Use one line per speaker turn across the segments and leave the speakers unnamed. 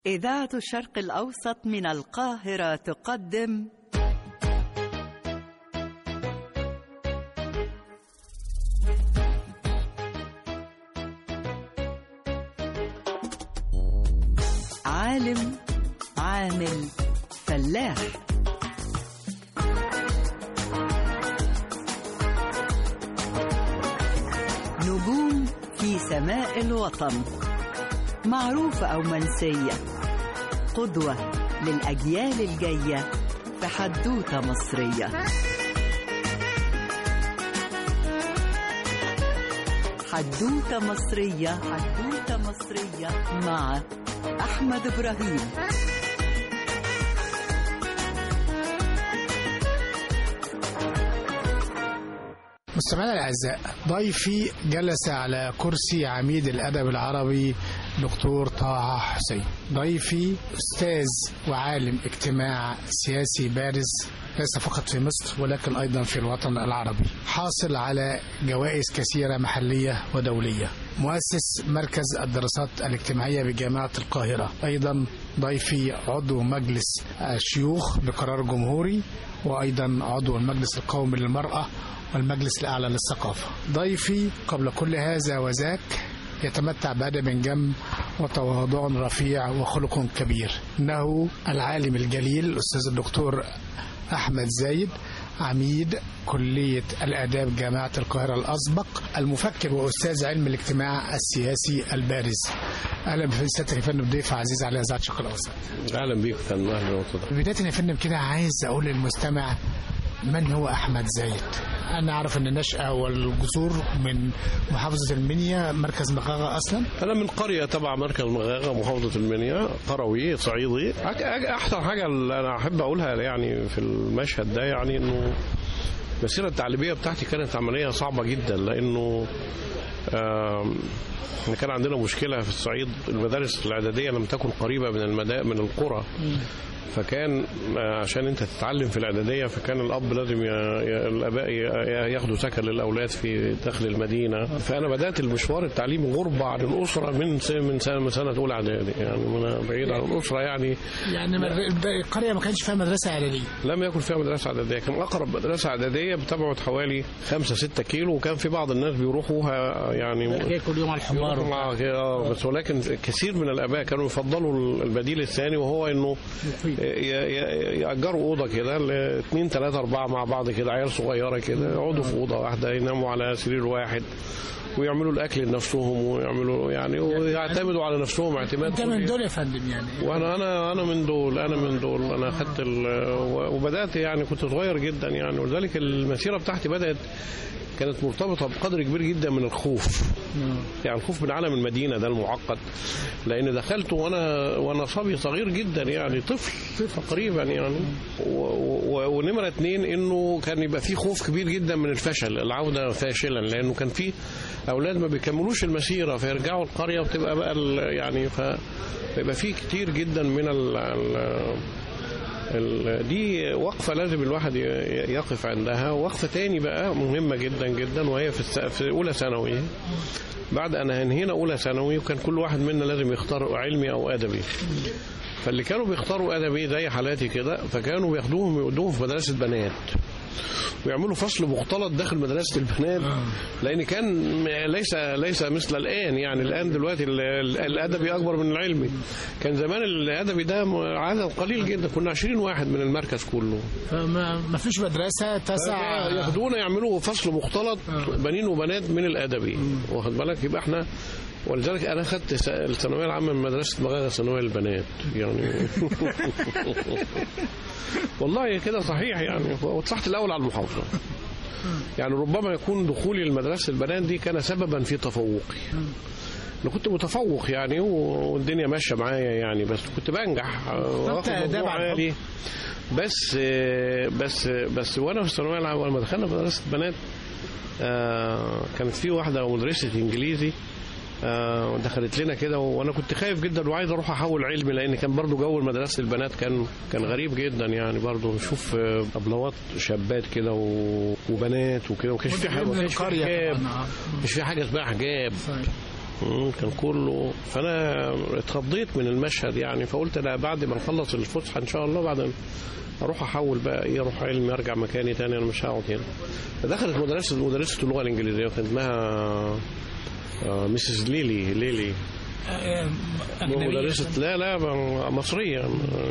إذاعة الشرق الأوسط من القاهرة تقدم عالم عامل فلاح نجوم في سماء الوطن معروفة أو منسية قدوة للأجيال الجاية في حدوتة مصرية حدوتة مصرية حدوتة مصرية مع أحمد إبراهيم
مستمعينا الاعزاء ضيفي جلس على كرسي عميد الادب العربي دكتور طه حسين ضيفي استاذ وعالم اجتماع سياسي بارز ليس فقط في مصر ولكن ايضا في الوطن العربي حاصل على جوائز كثيره محليه ودوليه مؤسس مركز الدراسات الاجتماعيه بجامعه القاهره ايضا ضيفي عضو مجلس الشيوخ بقرار جمهوري وايضا عضو المجلس القومي للمراه والمجلس الأعلى للثقافة ضيفي قبل كل هذا وذاك يتمتع بأدب جم وتواضع رفيع وخلق كبير إنه العالم الجليل الأستاذ الدكتور أحمد زايد عميد كلية الآداب جامعة القاهرة الأسبق المفكر وأستاذ علم الاجتماع السياسي البارز أهلا بسيادتك يا فندم ضيف عزيز على إذاعة الشرق الأوسط
اهلا بيك يا فندم اهلا وسهلا
بداية يا فندم كده عايز أقول للمستمع من هو أحمد زايد أنا أعرف أن النشأة والجذور من محافظة المنيا مركز مغاغة أصلا
انا من قريه تبع مركز مغاغه محافظه المنيا قروي صعيدي أك- أك- احسن حاجه اللي انا احب اقولها يعني في المشهد ده يعني انه المسيره التعليميه بتاعتي كانت عمليه صعبه جدا لانه آم، احنا كان عندنا مشكله في الصعيد المدارس الاعداديه لم تكن قريبه من المدا من القرى فكان آه، عشان انت تتعلم في الاعداديه فكان الاب لازم ي... ي... الاباء ي... ياخدوا سكن للاولاد في داخل المدينه فانا بدات المشوار التعليمي غربه عن الاسره من سنه من سنه من سنه اولى اعدادي يعني وانا بعيد عن الاسره يعني
يعني مر- القرية ما كانش فيها مدرسة إعدادية
لم يكن فيها مدرسه اعداديه كان اقرب مدرسه اعداديه بتبعد حوالي 5 6 كيلو وكان في بعض الناس بيروحوها يعني
كل يوم على الحمار
مع كده، آه، بس ولكن كثير من الاباء كانوا يفضلوا البديل الثاني وهو انه ي- ي- يأجروا اوضه كده اثنين ثلاثه اربعه مع بعض كده عيال صغيره كده يقعدوا في اوضه واحده يناموا على سرير واحد ويعملوا الاكل لنفسهم ويعملوا يعني ويعتمدوا على نفسهم اعتماد
أنت من
كلي.
دول يا فندم يعني
وانا انا انا من دول انا من دول انا اخذت ال- وبدات يعني كنت صغير جدا يعني ولذلك المسيره بتاعتي بدات كانت مرتبطه بقدر كبير جدا من الخوف يعني الخوف من عالم المدينه ده المعقد لان دخلت وانا وانا صبي صغير جدا يعني طفل طفل تقريبا يعني و- و- ونمره اتنين انه كان يبقى في خوف كبير جدا من الفشل العوده فاشلا لانه كان في اولاد ما بيكملوش المسيره فيرجعوا القريه وتبقى بقى ال- يعني ف فيبقى في كتير جدا من ال ال ال- دي وقفة لازم الواحد ي- يقف عندها وقفة تاني بقى مهمة جدا جدا وهي في, الس... في أولى ثانوي بعد أن انهينا أولى ثانوي وكان كل واحد منا لازم يختار علمي أو أدبي فاللي كانوا بيختاروا أدبي زي حالاتي كده فكانوا بياخدوهم يودوهم في مدرسة بنات ويعملوا فصل مختلط داخل مدرسة البنات لأن كان ليس ليس مثل الآن يعني الآن دلوقتي ال- ال- الأدبي أكبر من العلمي كان زمان الأدبي ده عدد قليل جدا كنا 20 واحد من المركز كله
فما ما فيش مدرسة تسع
ياخدونا يعملوا فصل مختلط بنين وبنات من الادبي واخد بالك يبقى احنا ولذلك انا خدت س- الثانويه العامه من مدرسه مغاغه ثانويه للبنات يعني والله كده صحيح يعني وطلعت الاول على المحافظه يعني ربما يكون دخولي لمدرسه البنات دي كان سببا في تفوقي انا كنت متفوق يعني والدنيا ماشيه معايا يعني بس كنت بنجح واخد
آداب
مجموع
على
عالي بس بس بس وانا في الثانويه العامه لما دخلنا مدرسه بنات آه، كانت في واحده مدرسه انجليزي آه، دخلت لنا كده وانا كنت خايف جدا وعايز اروح احول علمي لان كان برضو جو مدرسه البنات كان كان غريب جدا يعني برضو نشوف آه، ابلوات شابات كده و- وبنات وكده وما كانش في حاجه ما
من
كانش في
القرية
حجاب
طبعاً، آه.
مش في حاجه اسمها حجاب
صحيح.
مم، كان كله فانا اتخضيت من المشهد يعني فقلت لا بعد ما نخلص الفسحه ان شاء الله بعدين اروح احول بقى ايه اروح علمي ارجع مكاني تاني انا مش هقعد هنا فدخلت مدرسه مدرسه اللغه الانجليزيه وكان اسمها آه، ميسيس ليلي ليلي
آه، أجنبية.
مدرسة لا لا مصرية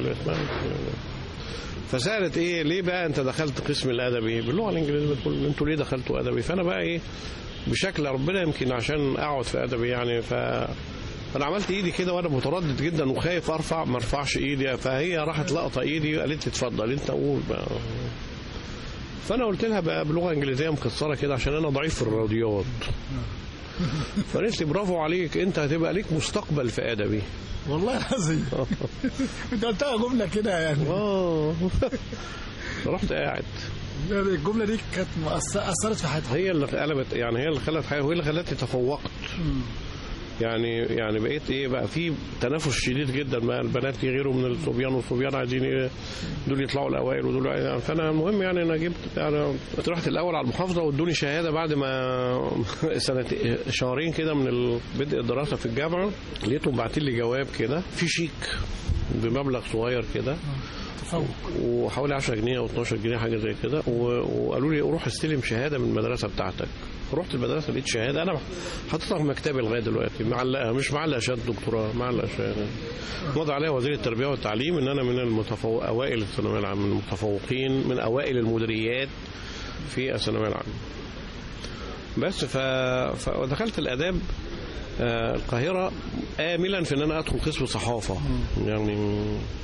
فسألت ايه ليه بقى انت دخلت قسم الادبي باللغه الانجليزيه بتقول انتوا ليه دخلتوا ادبي فانا بقى ايه بشكل ربنا يمكن عشان اقعد في ادبي يعني ف فانا عملت ايدي كده وانا متردد جدا وخايف ارفع ما ارفعش ايدي فهي راحت لقطه ايدي وقالت لي اتفضل انت قول بقى فانا قلت لها بقى بلغه انجليزيه مكسره كده عشان انا ضعيف في الرياضيات فقالت لي برافو عليك انت هتبقى ليك مستقبل في ادبي
والله العظيم انت قلتها جمله كده يعني
اه رحت قاعد
يعني الجمله دي كانت مؤث- اثرت في حياتك
هي اللي قلبت يعني هي اللي خلت حاجه وهي اللي خلتني تفوقت يعني يعني بقيت ايه بقى في تنافس شديد جدا بقى البنات يغيروا من الصبيان والصبيان عايزين ي- دول يطلعوا الاوائل ودول يعني فانا المهم يعني انا جبت انا رحت الاول على المحافظه وادوني شهاده بعد ما سنه شهرين كده من ال- بدء الدراسه في الجامعه لقيتهم باعتين لي جواب كده في شيك بمبلغ صغير كده
تفوق
وحوالي 10 جنيه او 12 جنيه حاجه زي كده و- وقالوا لي روح استلم شهاده من المدرسه بتاعتك رحت المدرسه لقيت شهاده انا حاططها في مكتبي لغايه دلوقتي معلقه مش معلقه شهاده دكتوراه معلقه شهاده وضع عليها وزير التربيه والتعليم ان انا من المتفوق اوائل الثانويه العامه من المتفوقين من اوائل المديريات في الثانويه العامه بس ف... فدخلت الاداب آه، القاهره املا في ان انا ادخل قسم صحافه يعني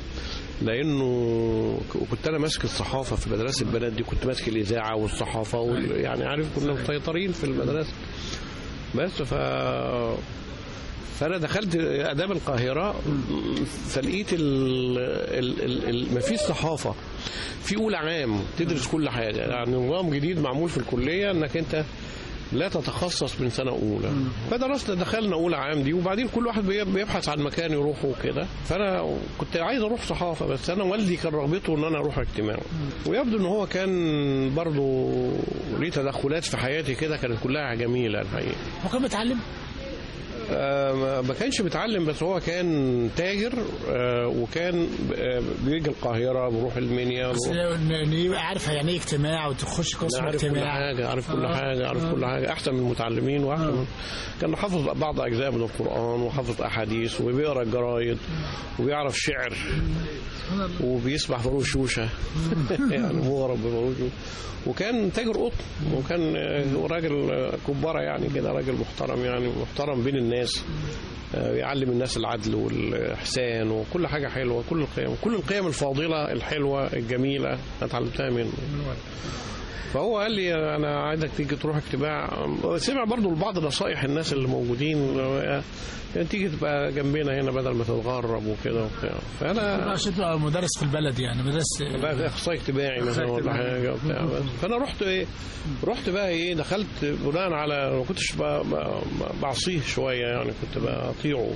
لانه ك- كنت انا ماسك الصحافه في مدرسه البنات دي كنت ماسك الاذاعه والصحافه وال... يعني عارف كنا مسيطرين في المدرسه بس ف فانا دخلت اداب القاهره فلقيت ال... ال... ال... ال... ما فيش صحافه في اولى عام تدرس كل حاجه يعني نظام جديد معمول في الكليه انك انت لا تتخصص من سنه اولى فدرسنا دخلنا اولى عام دي وبعدين كل واحد بي- بيبحث عن مكان يروحه وكده فانا كنت عايز اروح صحافه بس انا والدي كان رغبته ان انا اروح اجتماع ويبدو ان هو كان برضه ليه تدخلات في حياتي كده كانت كلها جميله الحقيقه
هو كان بيتعلم
آه، ما- ما كانش بيتعلم بس هو كان تاجر آه، وكان آه، بيجي القاهره بيروح المنيا
بس ان إن يبقى عارف يعني ايه اجتماع وتخش قسم
عارف كل
اجتماع
حاجة عارف كل
آه.
حاجة عارف كل حاجة أحسن من المتعلمين وأحسن من كان حافظ بعض أجزاء من القرآن وحافظ أحاديث وبيقرأ الجرايد وبيعرف شعر وبيسبح فاروق شوشة يعني مغرب بفاروق شوشة. وكان تاجر قطن وكان آه، راجل آه، كبارة يعني كده راجل محترم يعني محترم بين الناس آه، يعلم الناس العدل والإحسان وكل حاجة حلوة كل القيم كل القيم الفاضلة الحلوة الجميلة أنا اتعلمتها منه فهو قال لي انا عايزك تيجي تروح اجتماع سمع برضو بعض نصائح الناس اللي موجودين يعني تيجي تبقى جنبنا هنا بدل ما تتغرب وكده وبتاع فانا
عشان تبقى مدرس في البلد يعني مدرس
بقى اخصائي اجتماعي مثلا ولا حاجه وبتاع بس. فانا رحت ايه رحت بقى ايه دخلت بناء على ما كنتش ب- ب- بعصيه شويه يعني كنت بطيعه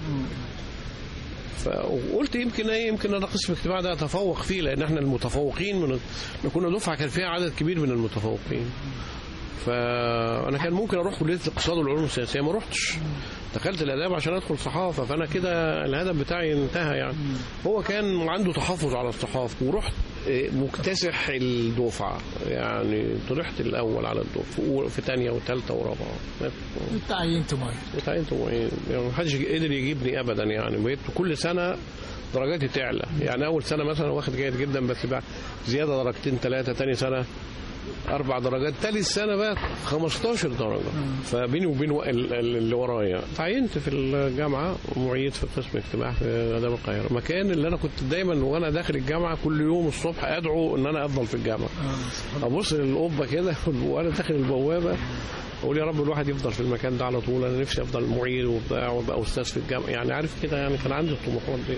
فقلت يمكن ايه يمكن انا قسم الاجتماع ده اتفوق فيه لان احنا المتفوقين من إحنا كنا دفعه كان فيها عدد كبير من المتفوقين فانا كان ممكن اروح كليه الاقتصاد والعلوم السياسيه ما رحتش دخلت الاداب عشان ادخل صحافه فانا كده الهدف بتاعي انتهى يعني هو كان عنده تحفظ على الصحافه ورحت إيه، مكتسح الدفعه يعني طلعت الاول على الدفعه في ثانيه وثالثه ورابعه
انت عينت ميه
انت يعني محدش قدر يجيبني ابدا يعني بقيت كل سنه درجاتي تعلى يعني اول سنه مثلا واخد جيد جدا بس بقى زياده درجتين ثلاثه ثاني سنه اربع درجات ثالث سنه بقى 15 درجه فبيني وبين ال- ال- اللي ورايا تعينت في الجامعه معيد في قسم اجتماع في اداب القاهره مكان اللي انا كنت دايما وانا داخل الجامعه كل يوم الصبح ادعو ان انا افضل في الجامعه ابص للقبه كده وانا داخل البوابه اقول يا رب الواحد يفضل في المكان ده على طول انا نفسي افضل معيد وبتاع وابقى استاذ في الجامعه يعني عارف كده يعني كان عندي الطموحات دي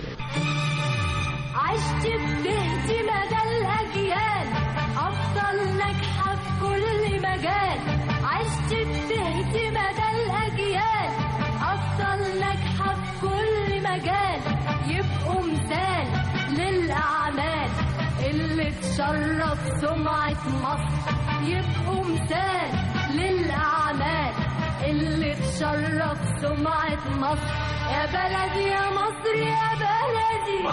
عشت بتهت مدى الأجيال أفضل ناجحة في كل مجال عشت بتهت مدى الأجيال أفضل ناجحة في كل مجال يبقوا مثال للأعمال اللي تشرف سمعة مصر يبقوا مثال للأعمال اللي تشرف سمعة مصر يا بلدي يا مصر يا بلدي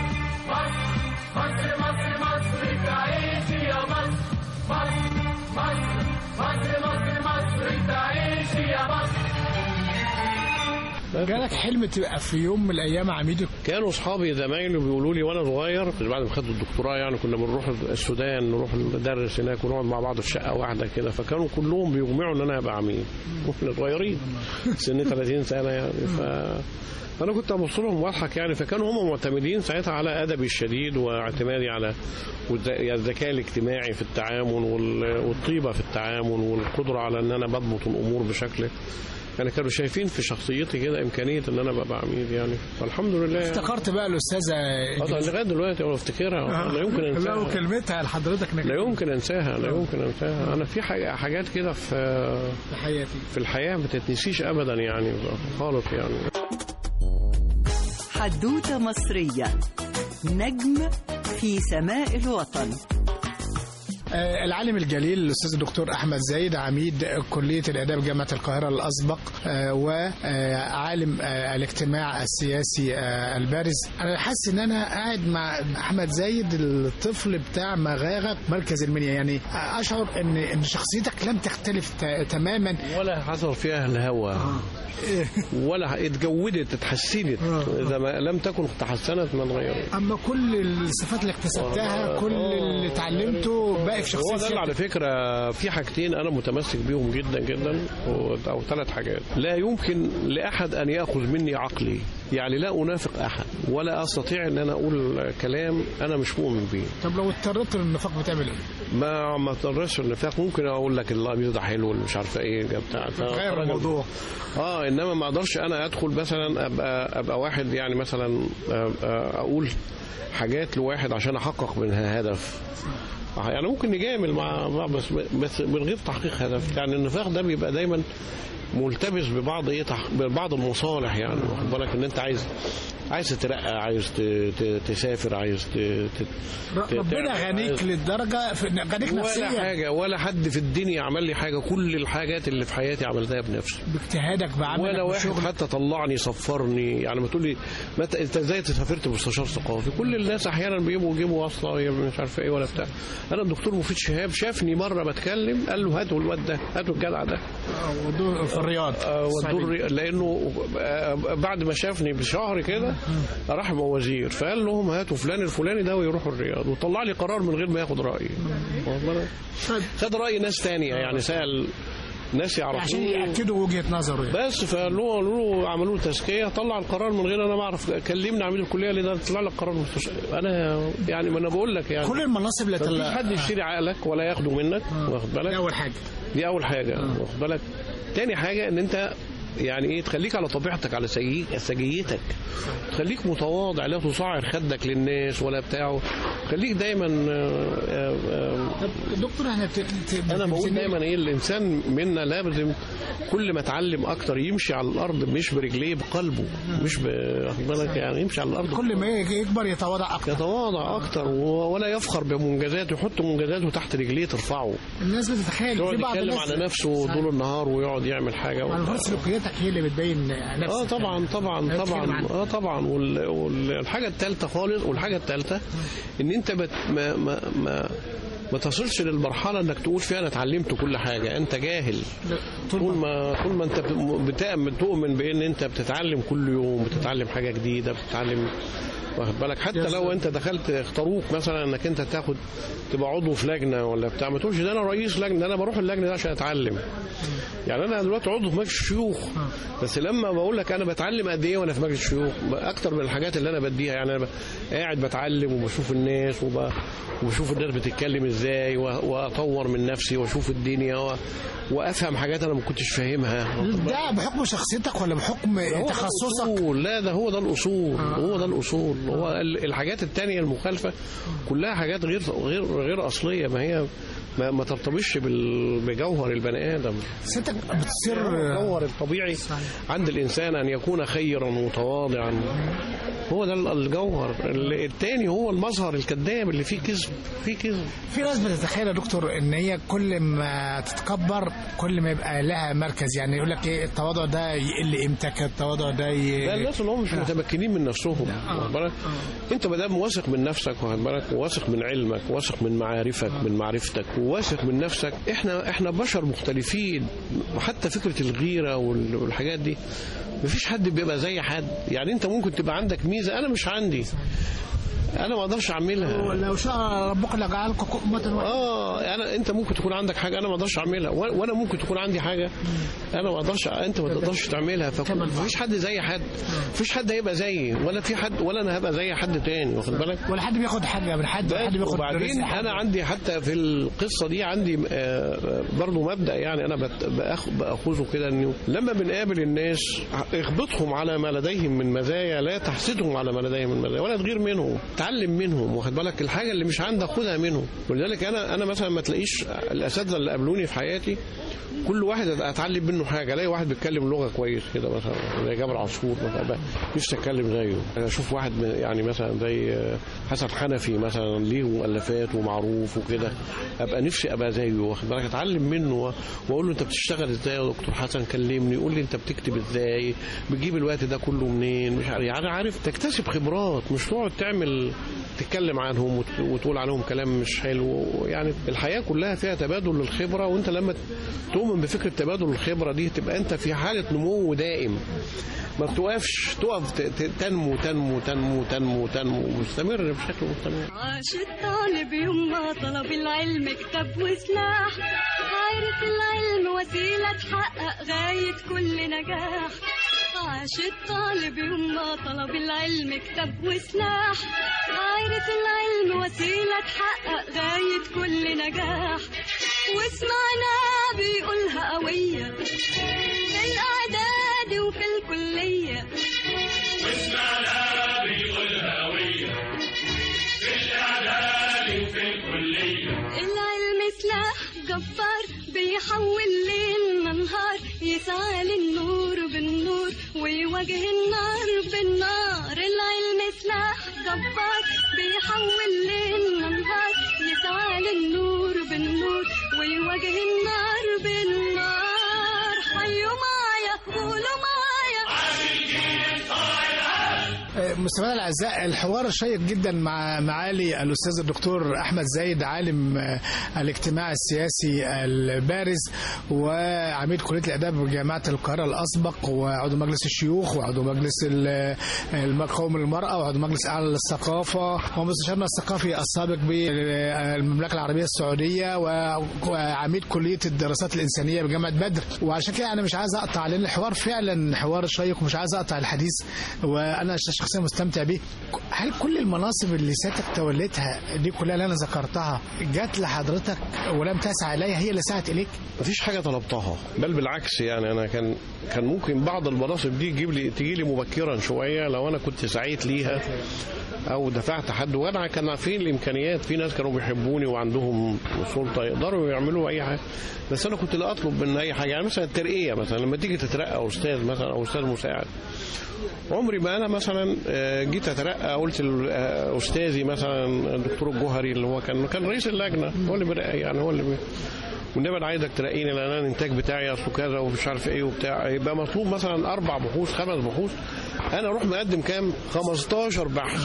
جالك حلم تبقى في يوم من الايام عميد
كانوا اصحابي زمايلي بيقولوا لي وانا صغير بعد ما خدت الدكتوراه يعني كنا بنروح السودان نروح ندرس هناك ونقعد مع بعض في شقه واحده كده فكانوا كلهم بيجمعوا ان انا ابقى عميد واحنا صغيرين سن 30 سنه يعني ف فانا كنت ابص لهم واضحك يعني فكانوا هم معتمدين ساعتها على ادبي الشديد واعتمادي على والذ- الذكاء الاجتماعي في التعامل وال- والطيبه في التعامل والقدره على ان انا بضبط الامور بشكل يعني كانوا شايفين في شخصيتي كده امكانيه ان انا ابقى عميد يعني فالحمد لله يعني.
افتكرت بقى الاستاذه
طبعا لغايه دلوقتي انا بفتكرها لا يمكن
لا
انساها
وكلمتها لحضرتك
لا يمكن انساها لا يمكن انساها انا في حاجة- حاجات كده في
في حياتي
في الحياه ما تتنسيش ابدا يعني خالص يعني
حدوتة مصرية نجم في سماء الوطن
آه، العالم الجليل الاستاذ الدكتور احمد زايد عميد كليه الاداب جامعه القاهره الاسبق آه، وعالم آه، الاجتماع السياسي آه، البارز انا حاسس ان انا قاعد مع احمد زايد الطفل بتاع مغاغه مركز المنيا يعني اشعر ان ان شخصيتك لم تختلف ت- تماما
ولا حصل فيها الهوى ولا اتجودت اتحسنت اذا ما لم تكن تحسنت ما اتغيرت
اما كل الصفات اللي اكتسبتها كل اللي اتعلمته باقي في
هو ده اللي
شخصيتك
على فكرة في حاجتين أنا متمسك بيهم جدا جدا و- أو ثلاث حاجات لا يمكن لأحد أن يأخذ مني عقلي يعني لا أنافق أحد ولا أستطيع أن أنا أقول كلام أنا مش مؤمن به
طب لو اضطريت للنفاق بتعمل ايه؟
ما ما اضطرش النفاق ممكن اقول لك القميص ده حلو اللي مش عارفه ايه ده بتاع ف-
غير الموضوع
اه انما ما اقدرش انا ادخل مثلا ابقى ابقى واحد يعني مثلا أبقى اقول حاجات لواحد عشان احقق منها هدف يعني ممكن نجامل مع بعض بس بس من غير تحقيق هدف يعني النفاق ده بيبقى دايما ملتبس ببعض ايه تح... ببعض المصالح يعني واخد بالك ان انت عايز عايز تترقى عايز ت... ت... تسافر عايز ت... ت... ت-
ربنا
تعمل-
غنيك
عايز-
للدرجه في غنيك
ولا
نفسيا
حاجة ولا حد في الدنيا عمل لي حاجة كل الحاجات اللي في حياتي عملتها بنفسي
باجتهادك بعملك
ولا واحد
بشغلك.
حتى طلعني صفرني يعني ما تقول لي متى انت ازاي سافرت مستشار ثقافي كل الناس احيانا بيجيبوا يجيبوا واسطه يا مش عارف ايه ولا بتاع انا الدكتور مفيد شهاب شافني مره بتكلم قال له هاتوا الواد ده هاتوا الجدع ده
آه، ودوه في الرياض
آه، ودوه الري- لانه آه، بعد ما شافني بشهر كده راح مع وزير فقال لهم هاتوا فلان الفلاني ده ويروحوا الرياض وطلع لي قرار من غير ما ياخد رايي واخد بالك؟ خد راي ناس تانية يعني سال ناس
عشان
يعرفوه
ياكدوا وجهه نظره يعني.
بس فقالوا قالوا له عملوا له تزكيه طلع القرار من غير انا ما اعرف كلمني عميد الكليه اللي ده طلع لك قرار مستشفى انا يعني ما انا بقول لك يعني
كل المناصب اللي
مفيش
طلع
حد يشتري عقلك ولا ياخده منك واخد
دي
بالك
اول حاجه
دي اول حاجه واخد بالك تاني حاجه ان انت يعني ايه تخليك على طبيعتك على سجي- سجيتك تخليك متواضع لا تصعر خدك للناس ولا بتاعه خليك دايما آه، آه، آه،
طب دكتور احنا بت... بت...
انا بقول
بتسمي-
دايما ايه الانسان منا لازم كل ما اتعلم اكتر يمشي على الارض مش برجليه بقلبه مش ب- واخد بالك يعني يمشي على الارض
كل ما يكبر يتواضع اكتر
يتواضع اكتر و- ولا يفخر بمنجزاته يحط منجزاته تحت رجليه ترفعه
الناس بتتخيل
يقعد
في بعض
يتكلم
الناس
على نفسه طول النهار ويقعد يعمل حاجه
على
وبتاع.
الفرق سلوكياتك هي اللي بتبين نفسك
اه طبعا طبعا
بتتكلم
طبعا
عنها.
اه طبعا وال- والحاجه الثالثه خالص والحاجه الثالثه ان انت بت ما ما ما ما تصلش للمرحله انك تقول فيها انا اتعلمت كل حاجه انت جاهل
طول
طول
ما
ما طول ما انت بتؤمن تؤمن بان انت بتتعلم كل يوم بتتعلم حاجه جديده بتتعلم واخد بالك حتى
يس.
لو انت دخلت اختاروك مثلا انك انت تاخد تبقى عضو في لجنه ولا بتاع ما تقولش ده انا رئيس لجنه ده انا بروح اللجنه ده عشان اتعلم يعني انا دلوقتي عضو في مجلس الشيوخ بس لما بقول لك انا بتعلم قد ايه وانا في مجلس الشيوخ اكتر من الحاجات اللي انا بديها يعني انا ب- قاعد بتعلم وبشوف الناس وب- وبشوف الناس بتتكلم ازاي و- واطور من نفسي واشوف الدنيا و- وافهم حاجات انا ما كنتش فاهمها
ده بحكم شخصيتك ولا بحكم
هو ده
تخصصك
الأصول. لا ده هو ده الاصول هو ده الاصول هو ال- الحاجات التانية المخالفة كلها حاجات غير غير غير أصلية ما هي ما, ما ترتبطش بال- بجوهر البني آدم
بس انت بتصير
الجوهر الطبيعي عند الإنسان أن يكون خيرا متواضعا هو ده ال- الجوهر ال- التاني هو المظهر الكذاب اللي فيه كذب فيه كذب
في ناس بتتخيل يا دكتور ان هي كل ما تتكبر كل ما يبقى لها مركز يعني يقول لك ايه التواضع ده يقل قيمتك التواضع ده ي...
لا الناس اللي هم مش متمكنين من نفسهم واخد بالك انت ما دام واثق من نفسك واخد بالك واثق من علمك واثق من معارفك من معرفتك وواثق من نفسك احنا احنا بشر مختلفين وحتى فكره الغيره وال- والحاجات دي مفيش حد بيبقى زي حد يعني انت ممكن تبقى عندك ميزه انا مش عندي انا ما اقدرش اعملها
لو شاء ربك لجعلكم أمة واحدة
اه انا انت ممكن تكون عندك حاجه انا ما اقدرش اعملها و- وانا ممكن تكون عندي حاجه انا ما اقدرش انت ما تقدرش تعملها فمفيش حد زي حد مفيش حد هيبقى زيي ولا في حد ولا انا هبقى زي حد تاني واخد بالك
ولا حد بياخد حاجه من حد ولا حد بياخد
وبعدين
رزق حد.
انا عندي حتى في القصه دي عندي آه، برضو مبدا يعني انا بت- بأخ- باخذه كده انه لما بنقابل الناس اخبطهم على ما لديهم من مزايا لا تحسدهم على ما لديهم من مزايا ولا تغير منهم تعلم منهم واخد بالك الحاجه اللي مش عندك خدها منهم ولذلك انا انا مثلا ما تلاقيش الاساتذه اللي قابلوني في حياتي كل واحد اتعلم منه حاجه الاقي واحد بيتكلم لغه كويس كده مثلا زي جابر عصفور مثلا نفسي اتكلم زيه انا اشوف واحد من- يعني مثلا زي حسن حنفي مثلا ليه مؤلفات ومعروف وكده ابقى نفسي ابقى زيه واخد بالك اتعلم منه و- واقول له انت بتشتغل ازاي يا دكتور حسن كلمني قول لي انت بتكتب ازاي بتجيب الوقت ده كله منين مش عارف يعني عارف تكتسب خبرات مش تقعد تعمل تتكلم عنهم وت- وتقول عنهم كلام مش حلو يعني الحياه كلها فيها تبادل للخبره وانت لما تؤمن بفكره تبادل الخبره دي تبقى انت في حاله نمو دائم ما بتوقفش تقف ت- ت- تنمو تنمو تنمو تنمو تنمو مستمر بشكل مستمر
عاش الطالب يوم ما طلب العلم كتاب وسلاح عارف العلم وسيلة تحقق غاية كل نجاح عاش الطالب يوم ما طلب العلم كتاب وسلاح عارف العلم وسيلة تحقق غاية كل نجاح وسمعنا بيقولها قوية في الإعداد وفي الكلية العلم سلاح جبار بيحول ليل نهار يسعى للنور بالنور ويواجه النار بالنار العلم سلاح جبار بيحول ليل نهار يسعى للنور بالنور ويواجه النار بالنار حيوا معايا قولوا معايا
مستمعينا الاعزاء الحوار الشيق جدا مع معالي الاستاذ الدكتور احمد زايد عالم آه، الاجتماع السياسي البارز وعميد كليه الاداب بجامعه القاهره الاسبق وعضو مجلس الشيوخ وعضو مجلس ال- المقاوم للمراه وعضو مجلس اعلى للثقافه ومستشارنا الثقافي السابق بالمملكه العربيه السعوديه و- وعميد كليه الدراسات الانسانيه بجامعه بدر وعشان كده انا مش عايز اقطع لان الحوار فعلا حوار شيق ومش عايز اقطع الحديث وانا شخصيا مستمتع بيه هل كل المناصب اللي سيادتك توليتها دي كلها اللي انا ذكرتها جت لحضرتك ولم تسعى اليها هي اللي سعت اليك
مفيش حاجه طلبتها بل بالعكس يعني انا كان كان ممكن بعض المناصب دي تجيب لي تجي لي مبكرا شويه لو انا كنت سعيت ليها او دفعت حد وانا كان في الامكانيات في ناس كانوا بيحبوني وعندهم سلطه يقدروا يعملوا اي حاجه بس انا كنت لا اطلب من اي حاجه يعني مثلا الترقيه مثلا لما تيجي تترقى استاذ مثلا او استاذ مساعد عمري ما انا مثلا آه، جيت اترقى قلت لاستاذي مثلا الدكتور الجوهري اللي هو كان كان رئيس اللجنه هو اللي بيرقى يعني هو اللي بي والنبي انا عايزك تلاقيني لان انا الانتاج بتاعي اصله كذا ومش عارف ايه وبتاع يبقى مطلوب مثلا اربع بحوث خمس بحوث انا اروح مقدم كام 15 بحث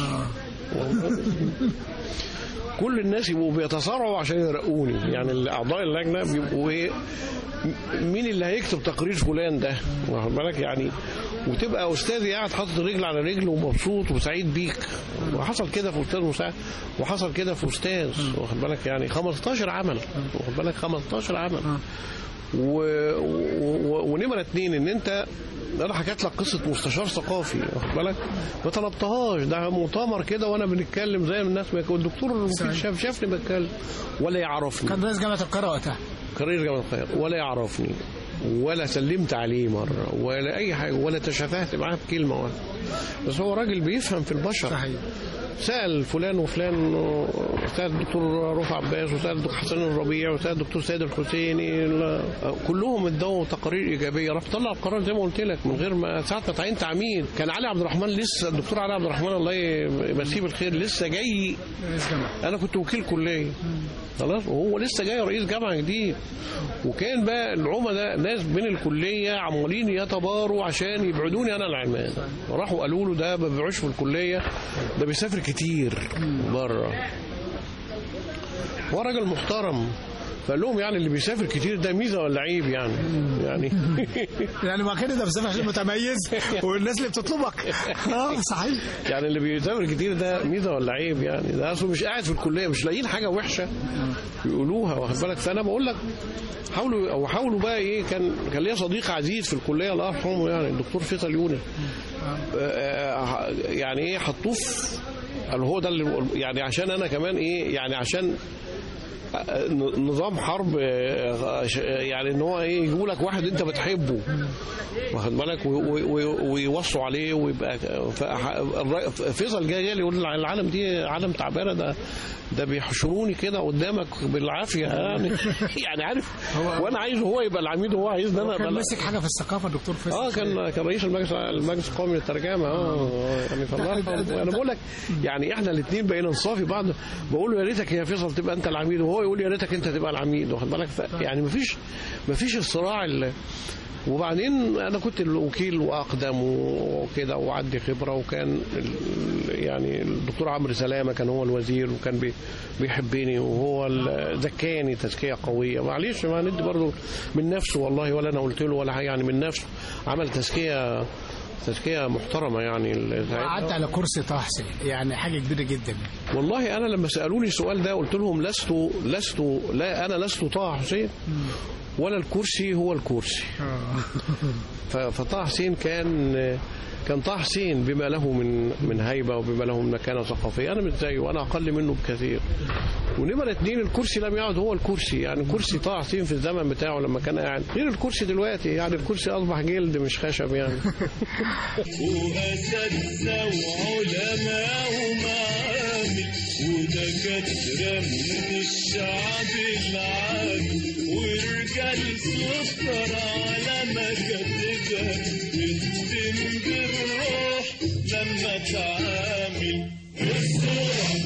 كل الناس يبقوا بيتصارعوا عشان يرقوني يعني اعضاء اللجنه بيبقوا ايه مين اللي هيكتب تقرير فلان ده واخد بالك يعني وتبقى استاذي قاعد حاطط رجل على رجل ومبسوط وسعيد بيك وحصل كده في استاذ مساعد وحصل كده في استاذ واخد بالك يعني 15 عمل واخد بالك 15 عمل و... و... ونمره اتنين ان انت انا حكيت لك قصه مستشار ثقافي واخد بالك ما طلبتهاش ده مؤتمر كده وانا بنتكلم زي ما الناس ما يكون الدكتور المفيد شاف شافني بتكلم ولا يعرفني
كان رئيس جامعه القاهره وقتها
كارير جامعه القاهره ولا يعرفني ولا سلمت عليه مره ولا اي حاجه ولا تشافهت معاه بكلمه ولا بس هو راجل بيفهم في البشر
صحيح
سأل فلان وفلان سأل الدكتور رفع عباس وسأل الدكتور حسن الربيع وسأل الدكتور سيد الحسيني لا، كلهم ادوا تقارير إيجابية راح طلع القرار زي ما قلت لك من غير ما ساعة ما تعينت عميد كان علي عبد الرحمن لسه الدكتور علي عبد الرحمن الله يمسيه بالخير لسه جاي
رئيس جامعة
انا كنت وكيل كليه خلاص وهو لسه جاي رئيس جامعه جديد وكان بقى العملاء ناس من الكليه عمالين يتباروا عشان يبعدوني انا العماد راحوا قالوا له ده ما بيبيعوش في الكليه ده بيسافر كتير بره هو راجل محترم فقال لهم يعني اللي بيسافر كتير ده ميزه ولا عيب يعني يعني
يعني ما كده ده بسبب عشان متميز والناس اللي بتطلبك اه صحيح
يعني اللي بيسافر كتير ده ميزه ولا عيب يعني ده اصله مش قاعد في الكليه مش لاقيين حاجه وحشه يقولوها واخد بالك فانا بقول لك حاولوا او حاولوا بقى ايه كان كان ليا صديق عزيز في الكليه الله يرحمه يعني الدكتور فيصل يونس آه، يعني ايه حطوه في قال هو ده اللي يعني عشان انا كمان ايه يعني عشان نظام حرب آه، ش- يعني ان هو ايه يجيبوا لك واحد انت بتحبه واخد بالك و- و- و- ويوصوا عليه ويبقى ف- الر- فيصل جاي جاي يقول العالم دي عالم تعبانه ده ده بيحشروني كده قدامك بالعافيه يعني يعني عارف وانا عايز هو يبقى العميد وهو عايزني انا
كان
أبقى
مسك حاجه في الثقافه الدكتور فيصل
اه كان كان رئيس المجلس المجلس القومي للترجمه اه يعني فالله يرحمه. انا بقول لك يعني احنا الاثنين بقينا نصافي بعض بقول له يا ريتك يا فيصل تبقى انت العميد وهو يقول لي يا ريتك انت تبقى العميد واخد بالك ف- يعني مفيش مفيش الصراع اللي وبعدين انا كنت الوكيل واقدم وكده وعندي خبره وكان ال- يعني الدكتور عمرو سلامه كان هو الوزير وكان بي- بيحبني وهو ال- زكاني تزكيه قويه معلش ما ندي برضه من نفسه والله ولا انا قلت له ولا حاجه يعني من نفسه عمل تزكيه تزكيه محترمه يعني ال-
قعدت على كرسي طه حسين يعني حاجه كبيره جدا
والله انا لما سالوني السؤال ده قلت لهم لست لست لا انا لست طه حسين ولا الكرسي هو الكرسي ف- فطه حسين كان كان طه حسين بما له من من هيبه وبما له من مكانه ثقافيه انا مش زيه وانا اقل منه بكثير ونمرة اتنين الكرسي لم يعد هو الكرسي يعني كرسي طه حسين في الزمن بتاعه لما كان قاعد غير الكرسي دلوقتي يعني الكرسي اصبح جلد مش خشب يعني
وأساتذة وعلماء ومعامل ودكاترة من الشعب العام ورجال سكر على مكاتبها بتتم بالروح لما تعامل الصورة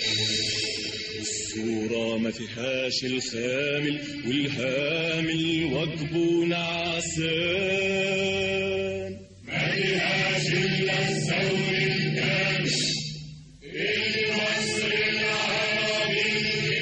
الصورة ما فيهاش الخامل والهامل وجبه نعسان ما فيهاش إلا الثور الكامل اللي مصر العربي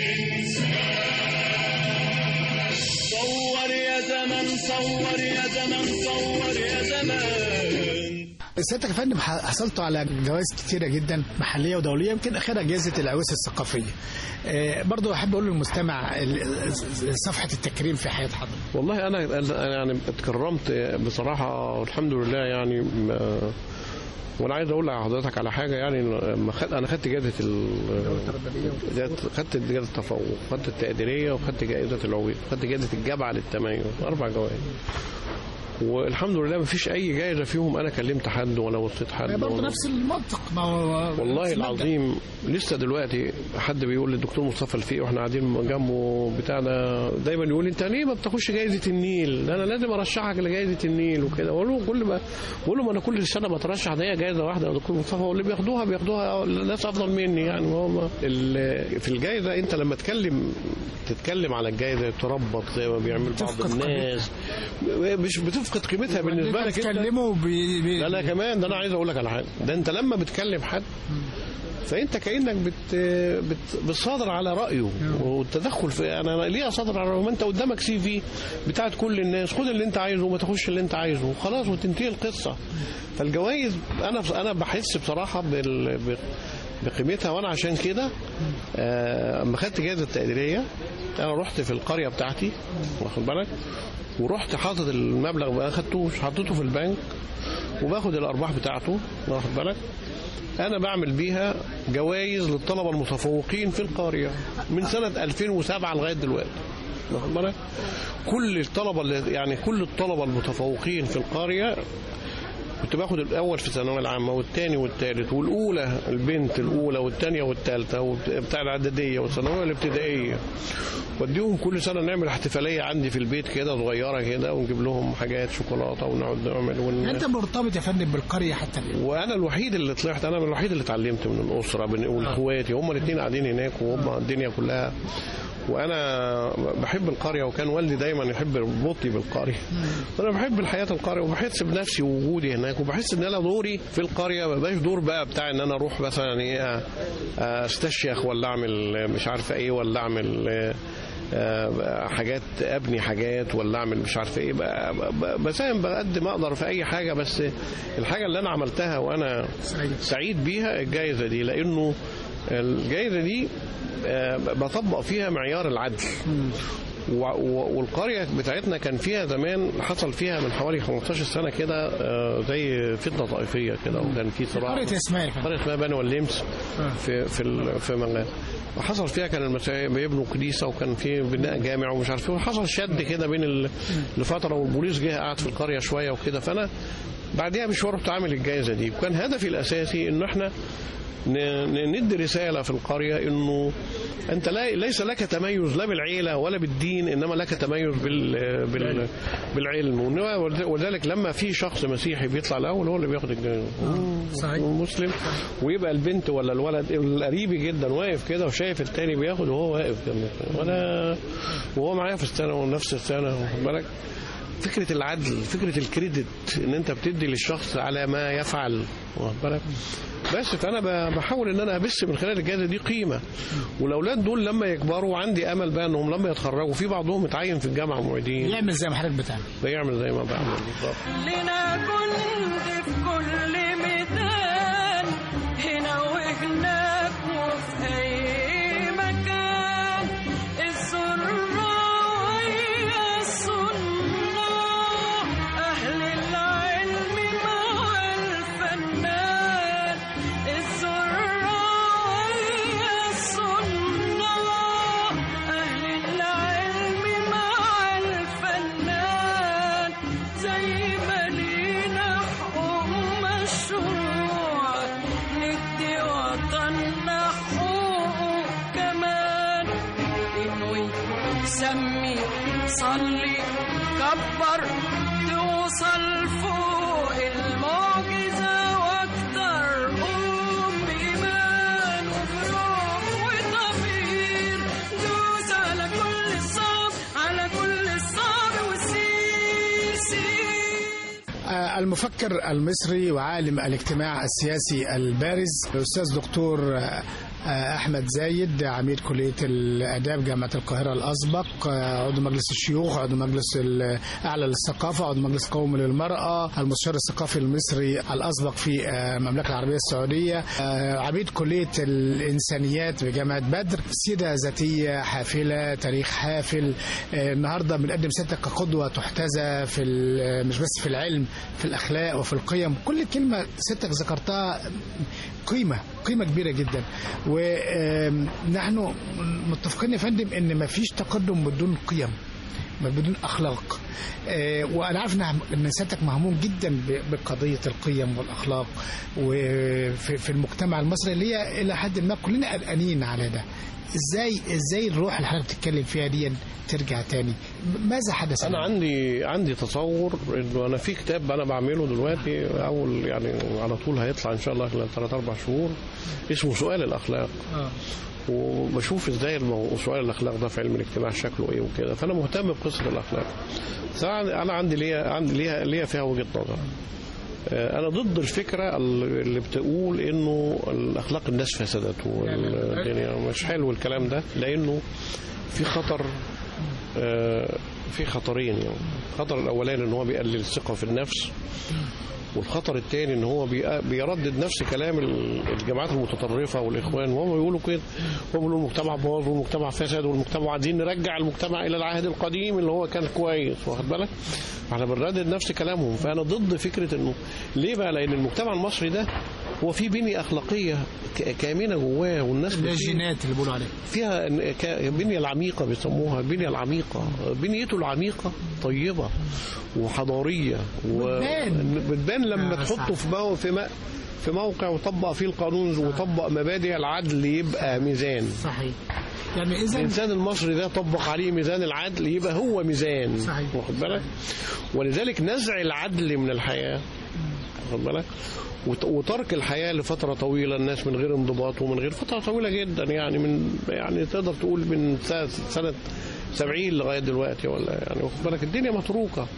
الإنسان صور يا زمن صور يا زمن صور يا زمان
سيادتك يا فندم ح- حصلتوا على جوائز كتيرة جدا محلية ودولية يمكن أخيرا جائزة العويس الثقافية آه، برضو أحب أقول للمستمع ال- ال- صفحة التكريم في حياة حضرتك
والله انا أنا يعني اتكرمت بصراحه والحمد لله يعني ما- وانا عايز اقول لحضرتك على حاجه يعني لما خد انا خدت جائزه ال جائزة- خدت جائزه التفوق خدت التقديريه وخدت جائزه العويض خدت جائزه الجامعه للتميز اربع جوائز والحمد لله ما فيش اي جائزه فيهم انا كلمت حد ولا وصيت حد
برضو
ولا
نفس المنطق ما هو نفس
والله
المبدأ.
العظيم لسه دلوقتي حد بيقول للدكتور مصطفى الفقي واحنا قاعدين جنبه بتاعنا دايما يقول لي انت ليه ما بتاخدش جايزه النيل؟ ده انا لازم ارشحك لجائزه النيل وكده اقول له كل ما بقول له ما انا كل سنه بترشح ده هي جائزه واحده يا دكتور مصطفى واللي بياخدوها بياخدوها ناس افضل مني يعني هو ما ال- في الجائزه انت لما تتكلم تتكلم على الجائزه تربط زي ما بيعمل بعض
تفقد
الناس مش بتفقد قيمتها بالنسبه لك انت
تكلموا بي... بي...
لا لا كمان ده انا عايز اقول لك على حاجه ده انت لما بتكلم حد فانت كانك بت بت بتصادر على رايه والتدخل في انا ليه اصادر على رايه ما انت قدامك سي في بتاعت كل الناس خد اللي انت عايزه وما تاخدش اللي انت عايزه خلاص وتنتهي القصه فالجوائز انا انا بحس بصراحه بال ب- بقيمتها وانا عشان كده آه، اما خدت جائزه التقديريه انا رحت في القريه بتاعتي واخد بالك ورحت حاطط المبلغ ما اخدتوش حطيته في البنك وباخد الارباح بتاعته واخد بالك انا بعمل بيها جوائز للطلبه المتفوقين في القريه من سنه 2007 لغايه دلوقتي واخد بالك كل الطلبه اللي يعني كل الطلبه المتفوقين في القريه كنت باخد الاول في الثانويه العامه والثاني والثالث والاولى البنت الاولى والثانيه والثالثه بتاع الاعداديه والثانويه الابتدائيه وديهم كل سنه نعمل احتفاليه عندي في البيت كده صغيره كده ونجيب لهم حاجات شوكولاته ونقعد نعمل ون...
انت مرتبط يا فندم بالقريه حتى الان
وانا الوحيد اللي طلعت انا الوحيد اللي اتعلمت من الاسره بن- واخواتي هم الاثنين قاعدين هناك وهم الدنيا كلها وانا بحب القريه وكان والدي دايما يحب يربطني بالقريه انا بحب الحياه القريه وبحس بنفسي ووجودي هناك وبحس ان انا دوري في القريه ما بقاش دور بقى بتاع ان انا اروح مثلا ايه استشيخ ولا اعمل مش عارفه ايه ولا اعمل آه، آه، حاجات ابني حاجات ولا اعمل مش عارف ايه ب- ب- بساهم بقد ما اقدر في اي حاجه بس الحاجه اللي انا عملتها وانا
سعيد.
سعيد بيها الجائزه دي لانه الجائزه دي آه، بطبق فيها معيار العدل و- و- والقريه بتاعتنا كان فيها زمان حصل فيها من حوالي 15 سنه كده آه، زي فتنه طائفيه كده وكان في صراع
قريه اسماء يا فندم
قريه اسمها بني واللمس في في ال- في مغان وحصل فيها كان المسيحيين بيبنوا كنيسه وكان في بناء جامع ومش عارف ايه وحصل شد كده بين ال- لفتره والبوليس جه قعد في القريه شويه وكده فانا بعديها مشوار رحت عامل الجائزه دي وكان هدفي الاساسي انه احنا ن- ن- ندي رساله في القريه انه انت لا ليس لك تميز لا بالعيله ولا بالدين انما لك تميز بال بال بالعلم وإنما- وذلك لما في شخص مسيحي بيطلع الاول هو اللي بياخد الجائزه
صحيح.
مسلم ويبقى البنت ولا الولد القريبي جدا واقف كده وشايف التاني بياخد وهو واقف جنبه وانا وهو معايا في السنه ونفس السنه واخد بالك فكرة العدل فكرة الكريدت ان انت بتدي للشخص على ما يفعل واخد بالك بس فانا ب- بحاول ان انا ابث من خلال الجائزه دي قيمه والاولاد دول لما يكبروا عندي امل بقى انهم لما يتخرجوا في بعضهم اتعين في الجامعه معيدين
يعمل زي ما حضرتك بتعمل
بيعمل زي ما بعمل بالظبط
لنا جند في كل ميدان هنا وهناك وفي أي مكان الزراعية الصناع أهل العلم مع الفنان الزراعية الصناع أهل العلم مع الفنان زي ما لينا حقوق مشروع ندي وطننا حقوق كمان انوي سمي صلي كبر توصل فوق المعجزة واكتر قوم بإيمان وبروح وضمير دوس على كل الصعب على كل الصعب وسير سير
آه، المفكر المصري وعالم الاجتماع السياسي البارز الاستاذ دكتور آه، آه، احمد زايد عميد كليه الاداب جامعه القاهره الاسبق آه، عضو مجلس الشيوخ عضو مجلس الاعلى للثقافه عضو مجلس قومي للمراه المستشار الثقافي المصري الاسبق في آه، المملكه العربيه السعوديه آه، عميد كليه الانسانيات بجامعه بدر سيره ذاتيه حافله تاريخ حافل آه، النهارده بنقدم سيادتك كقدوه تحتذى في ال- مش بس في العلم في الاخلاق وفي القيم كل كلمه سيادتك ذكرتها قيمه قيمه كبيره جدا ونحن متفقين يا فندم ان ما فيش تقدم بدون قيم بدون اخلاق آه، وانا عارف إن- ان سيادتك مهموم جدا ب- بقضيه القيم والاخلاق وفي في المجتمع المصري اللي هي الى حد ما كلنا قلقانين على ده ازاي ازاي الروح اللي حضرتك بتتكلم فيها دي ترجع تاني ماذا حدث
انا عندي عندي تصور انه انا في كتاب انا بعمله دلوقتي اول يعني على طول هيطلع ان شاء الله خلال ثلاث اربع شهور اسمه سؤال الاخلاق
آه.
وبشوف ازاي المو... سؤال الاخلاق ده في علم الاجتماع شكله ايه وكده فانا مهتم بقصه الاخلاق طبعا انا عندي ليها عندي ليها ليها فيها وجهه نظر آه، انا ضد الفكره اللي بتقول انه الاخلاق الناس فسدت والدنيا مش حلو الكلام ده لانه في خطر آه، في خطرين يعني الخطر الاولاني ان هو بيقلل الثقه في النفس والخطر الثاني ان هو بي- بيردد نفس كلام ال- الجماعات المتطرفه والاخوان وهم بيقولوا كده هم بيقولوا المجتمع باظ والمجتمع فسد والمجتمع عايزين نرجع المجتمع الى العهد القديم اللي هو كان كويس واخد بالك؟ احنا بنردد نفس كلامهم فانا ضد فكره انه ليه بقى؟ لان المجتمع المصري ده هو في بنيه اخلاقيه ك- كامنه جواه والناس
اللي هي
بتشيل-
الجينات اللي بيقولوا عليها
فيها ن- ك- البنية العميقة بيسموها البنية العميقة بنيته العميقة طيبة وحضارية و-
بتبان.
بتبان لما
آه،
تحطه
صح.
في مو... في, م... في موقع وطبق فيه القانون وطبق مبادئ العدل يبقى ميزان
صحيح يعني اذا
الانسان المصري ده طبق عليه ميزان العدل يبقى هو ميزان
صحيح.
واخد بالك ولذلك نزع العدل من الحياه واخد بالك وت- وترك الحياه لفتره طويله الناس من غير انضباط ومن غير فتره طويله جدا يعني من يعني تقدر تقول من سنه سنه 70 لغايه دلوقتي ولا يعني واخد بالك الدنيا متروكه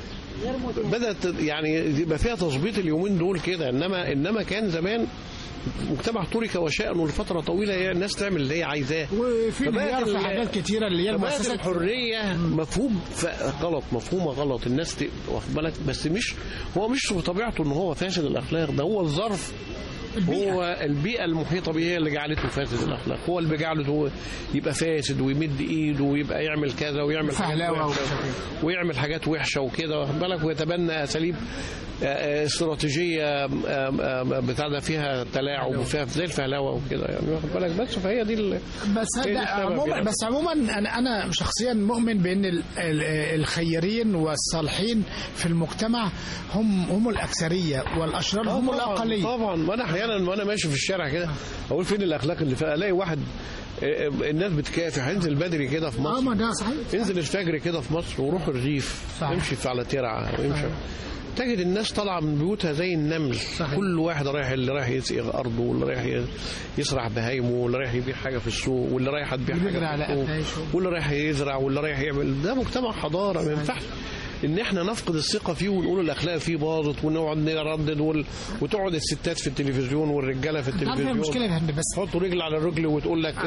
بدات يعني يبقى فيها تظبيط اليومين دول كده انما انما كان زمان مجتمع ترك وشأنه لفتره طويله هي الناس تعمل اللي هي عايزاه
وفي
فبقت
انهيار في
ال-
حاجات كتيره اللي هي
فبقت
المؤسسات
الحريه مفهوم ف- غلط مفهومه غلط الناس ت- واخد بالك بس مش هو مش بطبيعته ان هو فاسد الاخلاق ده هو الظرف
البيئة.
هو البيئة المحيطة به هي اللي جعلته فاسد الأخلاق هو اللي جعلته يبقى فاسد ويمد إيده ويبقى يعمل كذا ويعمل حاجات
فهلاوة
وحشة
ومشاكل.
ويعمل حاجات وحشة وكده واخد بالك ويتبنى أساليب آه، آه، استراتيجية آم، آم، بتاع ده فيها تلاعب وفيها زي الفهلاوة وكده يعني واخد بالك بس فهي دي ال-
بس
هي دي
ده
السبب
عموما
يعني.
بس عموما انا انا شخصيا مؤمن بان ال- ال- الخيرين والصالحين في المجتمع هم هم الاكثريه والاشرار هم
طبعاً-
الاقليه
طبعا وانا احيانا وانا ماشي في الشارع كده اقول فين الاخلاق اللي فيها الاقي واحد آه، آه، الناس بتكافح انزل بدري كده في
اه
مصر
ما ده صحيح
انزل الفجر كده في مصر وروح الريف
صحيح.
امشي في على ترعه وامشي تجد الناس طالعه من بيوتها زي النمل
صحيح.
كل واحد رايح اللي رايح يسقي ارضه واللي رايح ي- يسرع بهايمه واللي رايح يبيع حاجه في السوق واللي رايح تبيع
اللي
حاجه
بيجري
في
على
السوق
قفايشه.
واللي رايح يزرع واللي رايح يعمل ده مجتمع حضاره ما ينفعش ان احنا نفقد الثقه فيه ونقول الاخلاق فيه باظت ونقعد نردد وال... وتقعد الستات في التلفزيون والرجاله في
عارف
التلفزيون
المشكله يا فندم بس
تحط رجل على الرجل وتقول لك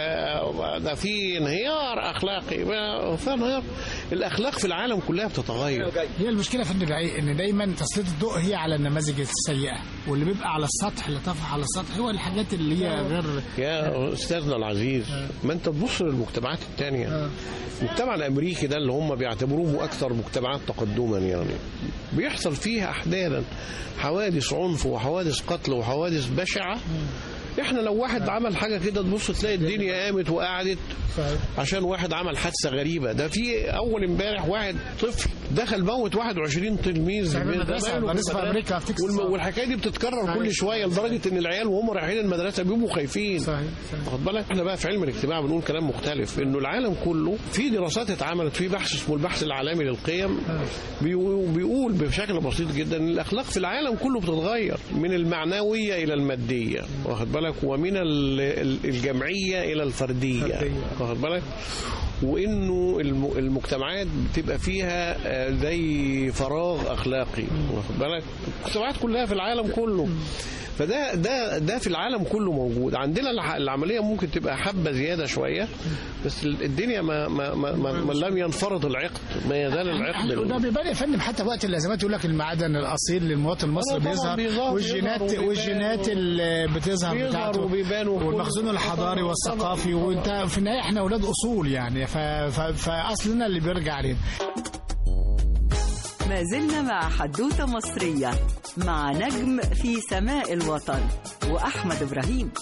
آه، ده في انهيار اخلاقي ما- في انهيار الاخلاق في العالم كلها بتتغير
هي المشكله في النبيعية ان دايما تسليط الضوء هي على النماذج السيئه واللي بيبقى على السطح اللي طفح على السطح هو الحاجات اللي هي غير
يا استاذنا العزيز ما انت تبص للمجتمعات الثانيه المجتمع الامريكي ده اللي هم بيعتبروه اكثر مجتمعات تقدما يعني بيحصل فيها احيانا حوادث عنف وحوادث قتل وحوادث بشعه احنا لو واحد عمل حاجه كده تبص تلاقي الدنيا قامت وقعدت عشان واحد عمل حادثه غريبه ده في اول امبارح واحد طفل دخل موت 21 تلميذ
صاحب
من
المدرسة،
زمايله في
المدرسة في
المدرسة.
أمريكا في تكساس.
والم- والحكايه دي بتتكرر كل شويه لدرجه ان العيال وهم رايحين المدرسه بيبقوا خايفين
صحيح صحيح
واخد بالك احنا بقى في علم الاجتماع بنقول كلام مختلف انه العالم كله في دراسات اتعملت في بحث اسمه البحث العالمي للقيم بيقول بيقول بشكل بسيط جدا ان الاخلاق في العالم كله بتتغير من المعنويه الى الماديه واخد بالك ومن ال- ال- الجمعيه الى الفرديه واخد بالك وانه الم- المجتمعات بتبقى فيها آه، زي فراغ اخلاقي واخد بالك المجتمعات كلها في العالم كله فده ده ده في العالم كله موجود عندنا الع- العمليه ممكن تبقى حبه زياده شويه بس ال- الدنيا ما ما ما, ما, ما لم ينفرض العقد ما يزال العقد
وده بيبان يا فندم حتى وقت الازمات يقول لك المعدن الاصيل للمواطن المصري
آه طبعاً
بيظهر
بيظهر-
والجينات
بيظهر وبيبان
والجينات
و-
اللي بتظهر
بيظهر
بتاعته
وبيبان وكل-
والمخزون الحضاري
طبعاً-
والثقافي
طبعاً-
وانت في النهايه احنا اولاد اصول يعني ف- ف- فاصلنا اللي بيرجع علينا
ما زلنا مع حدوتة مصرية مع نجم في سماء الوطن وأحمد إبراهيم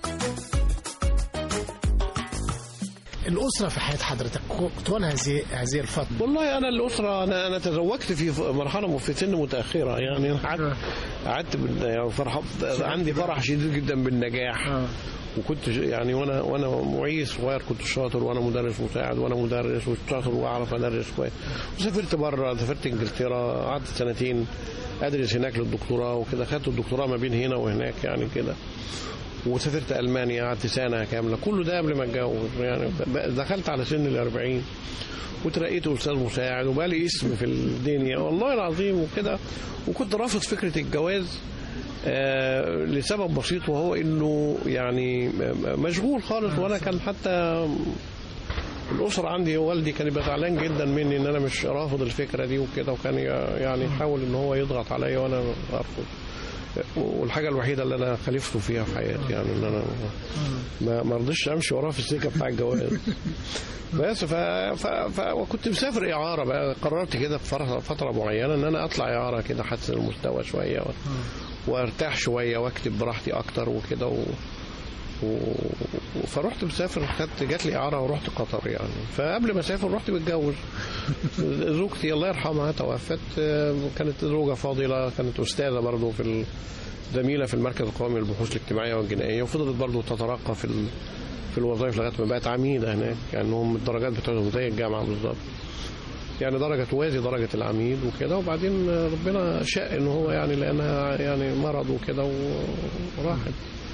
الاسره في حياه حضرتك طول هذه هذه الفتره
والله انا الاسره انا انا تزوجت في ف- مرحله في سن متاخره يعني أنا قعدت قعدت بال- يعني فرح عندي فرح شديد جدا بالنجاح وكنت ش- يعني وانا وانا معيد صغير كنت شاطر وانا مدرس مساعد وانا مدرس وشاطر واعرف ادرس كويس وسافرت بره سافرت انجلترا قعدت سنتين ادرس هناك للدكتوراه وكده خدت الدكتوراه ما بين هنا وهناك يعني كده وسافرت المانيا قعدت سنه كامله كله ده قبل ما اتجوز يعني ب- دخلت على سن الأربعين وترقيت استاذ مساعد وبقالي اسم في الدنيا والله العظيم وكده وكنت رافض فكره الجواز آه لسبب بسيط وهو انه يعني م- مشغول خالص وانا كان حتى الاسره عندي والدي كان يبقى زعلان جدا مني ان انا مش رافض الفكره دي وكده وكان ي- يعني يحاول ان هو يضغط عليا وانا ارفض والحاجه الوحيده اللي انا خالفته فيها في حياتي يعني ان انا ما ما رضيتش امشي وراه في السكه بتاع الجواز بس ف... ف... ف... وكنت مسافر اعاره بقى قررت كده في فتره فتره معينه ان انا اطلع اعاره كده احسن المستوى شويه و... وارتاح شويه واكتب براحتي اكتر وكده و... و... فرحت مسافر خدت جات لي اعاره ورحت قطر يعني فقبل ما اسافر رحت متجوز زوجتي الله يرحمها توفت آه، كانت زوجه فاضله كانت استاذه برضه في ال... زميله في المركز القومي للبحوث الاجتماعيه والجنائيه وفضلت برضه تترقى في ال... في الوظائف لغايه ما بقت عميده هناك يعني هم الدرجات بتاعتهم زي الجامعه بالظبط يعني درجة توازي درجة العميد وكده وبعدين ربنا شاء ان هو يعني لانها يعني مرض وكده وراحت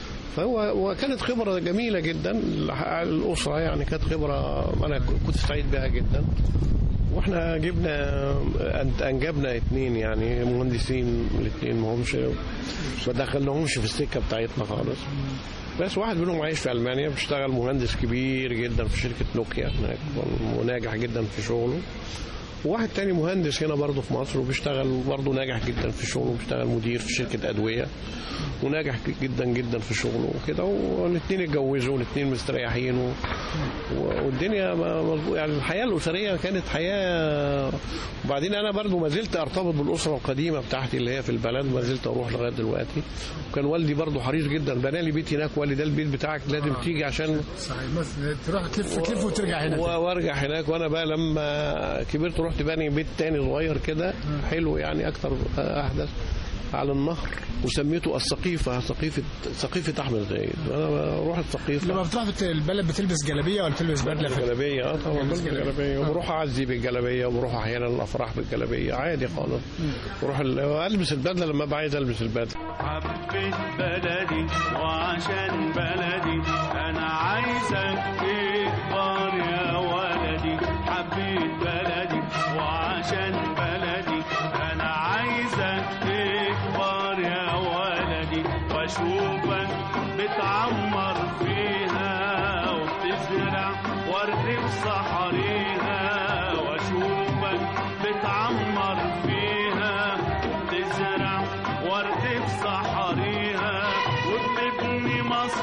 فهو وكانت خبرة جميلة جدا الأسرة يعني كانت خبرة أنا كنت سعيد بها جدا واحنا جبنا أن- انجبنا اتنين يعني مهندسين الاتنين ما همش ما دخلناهمش في السكه بتاعتنا خالص بس واحد منهم عايش في المانيا بيشتغل مهندس كبير جدا في شركه نوكيا هناك وناجح جدا في شغله وواحد تاني مهندس هنا برضه في مصر وبيشتغل برضه ناجح جدا في شغله وبيشتغل مدير في شركة أدوية وناجح جدا جدا في شغله وكده والاثنين اتجوزوا والاثنين مستريحين و... و- والدنيا ما- مظبوط يعني الحياة الأسرية كانت حياة وبعدين أنا برضه ما زلت أرتبط بالأسرة القديمة بتاعتي اللي هي في البلد ما زلت أروح لغاية دلوقتي وكان والدي برضه حريص جدا بنى لي بيت هناك وقال لي ده البيت بتاعك لازم تيجي عشان
صحيح مثلا تروح تلف تلف وترجع هنا
و- وارجع هناك وانا بقى لما كبرت رحت بني بيت تاني صغير كده حلو يعني اكتر احدث على النهر وسميته السقيفه سقيفه سقيفه احمد زايد انا رحت السقيفه
لما بتروح بت- البلد بتلبس جلابيه ولا بتلبس بدله في
بالجلابيه اه طبعا
بلبس
بلبس
جلابية.
جلابيه وبروح اعزي بالجلابيه وبروح احيانا الافراح بالجلابيه عادي خالص بروح ال- البس البدله لما ابقى عايز البس البدله
حبيت بلدي وعشان بلدي انا عايزك تكبر يا ولدي حبيت بلدي وعشان بلدي انا عايزك تكبر يا ولدي واشوفك بتعمر فيها وبتزرع ورد في صحريها واشوفك بتعمر فيها وبتزرع ورد في صحريها وبتبني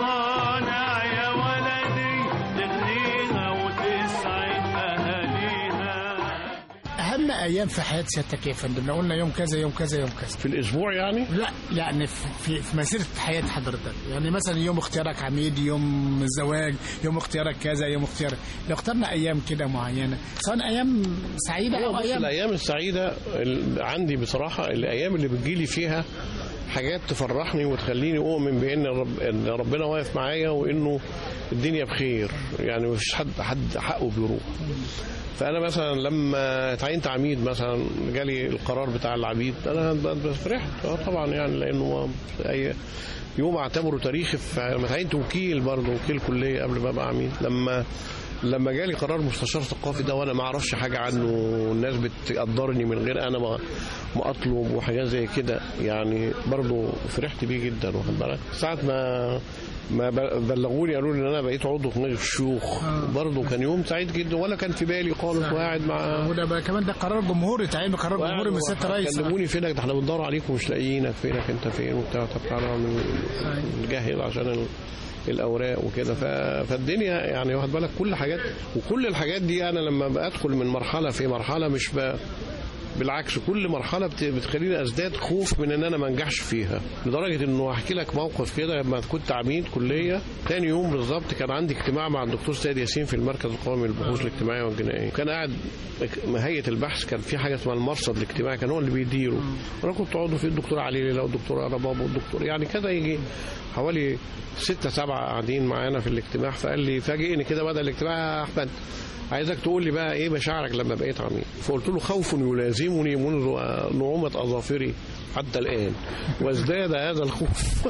مصانع يا ولدي تغنيها وتسعد اهاليها
اهم ايام في حياه سيادتك يا فندم لو قلنا يوم كذا يوم كذا يوم كذا
في الاسبوع يعني
لا يعني في, في, في مسيره حياه حضرتك يعني مثلا يوم اختيارك عميد يوم الزواج يوم اختيارك كذا يوم اختيارك لو اخترنا ايام كده معينه سواء ايام سعيده او
بص
ايام
الايام السعيده ال- عندي بصراحه الايام اللي بتجيلي فيها حاجات تفرحني وتخليني اؤمن بان رب ان ربنا واقف معايا وانه الدنيا بخير يعني مفيش حد حد حقه بيروح فانا مثلا لما اتعينت عميد مثلا جالي القرار بتاع العبيد انا ب- ب- فرحت اه طبعا يعني لانه اي يوم اعتبره تاريخي في لما اتعينت وكيل برضه وكيل كليه قبل ما ابقى عميد لما لما جالي قرار مستشار ثقافي ده وانا ما اعرفش حاجه عنه والناس بتقدرني من غير انا ما ما اطلب وحاجات زي كده يعني برضه فرحت بيه جدا واخد بالك ساعه ما ما ب- بلغوني قالوا لي ان انا بقيت عضو في مجلس الشيوخ برضه كان يوم سعيد جدا ولا كان في بالي خالص وقاعد مع
وده بقى كمان ده قرار جمهوري تعين قرار جمهوري من سياده الرئيس
كلموني فينك ده احنا بندور عليك ومش لاقيينك فينك انت فين وبتاع طب تعالى نعمل نجهز عشان ال... الاوراق وكده ف... فالدنيا يعني واخد بالك كل حاجات وكل الحاجات دي انا لما بدخل من مرحله في مرحله مش ب... بالعكس كل مرحله بت... بتخليني ازداد خوف من ان انا ما انجحش فيها لدرجه انه احكي لك موقف كده لما كنت عميد كليه تاني يوم بالظبط كان عندي اجتماع مع الدكتور سيد ياسين في المركز القومي للبحوث الاجتماعيه والجنائيه كان قاعد هيئه البحث كان في حاجه اسمها المرصد الاجتماعي كان هو اللي بيديره وانا كنت عضو فيه الدكتور علي ليلى والدكتور رباب والدكتور يعني كده يجي حوالي ستة سبعة قاعدين معانا في الاجتماع فقال لي فاجئني كده بدأ الاجتماع يا احمد عايزك تقول لي بقى ايه مشاعرك لما بقيت عميد فقلت له خوف يلازمني منذ نعومة اظافري حتى الان وازداد هذا الخوف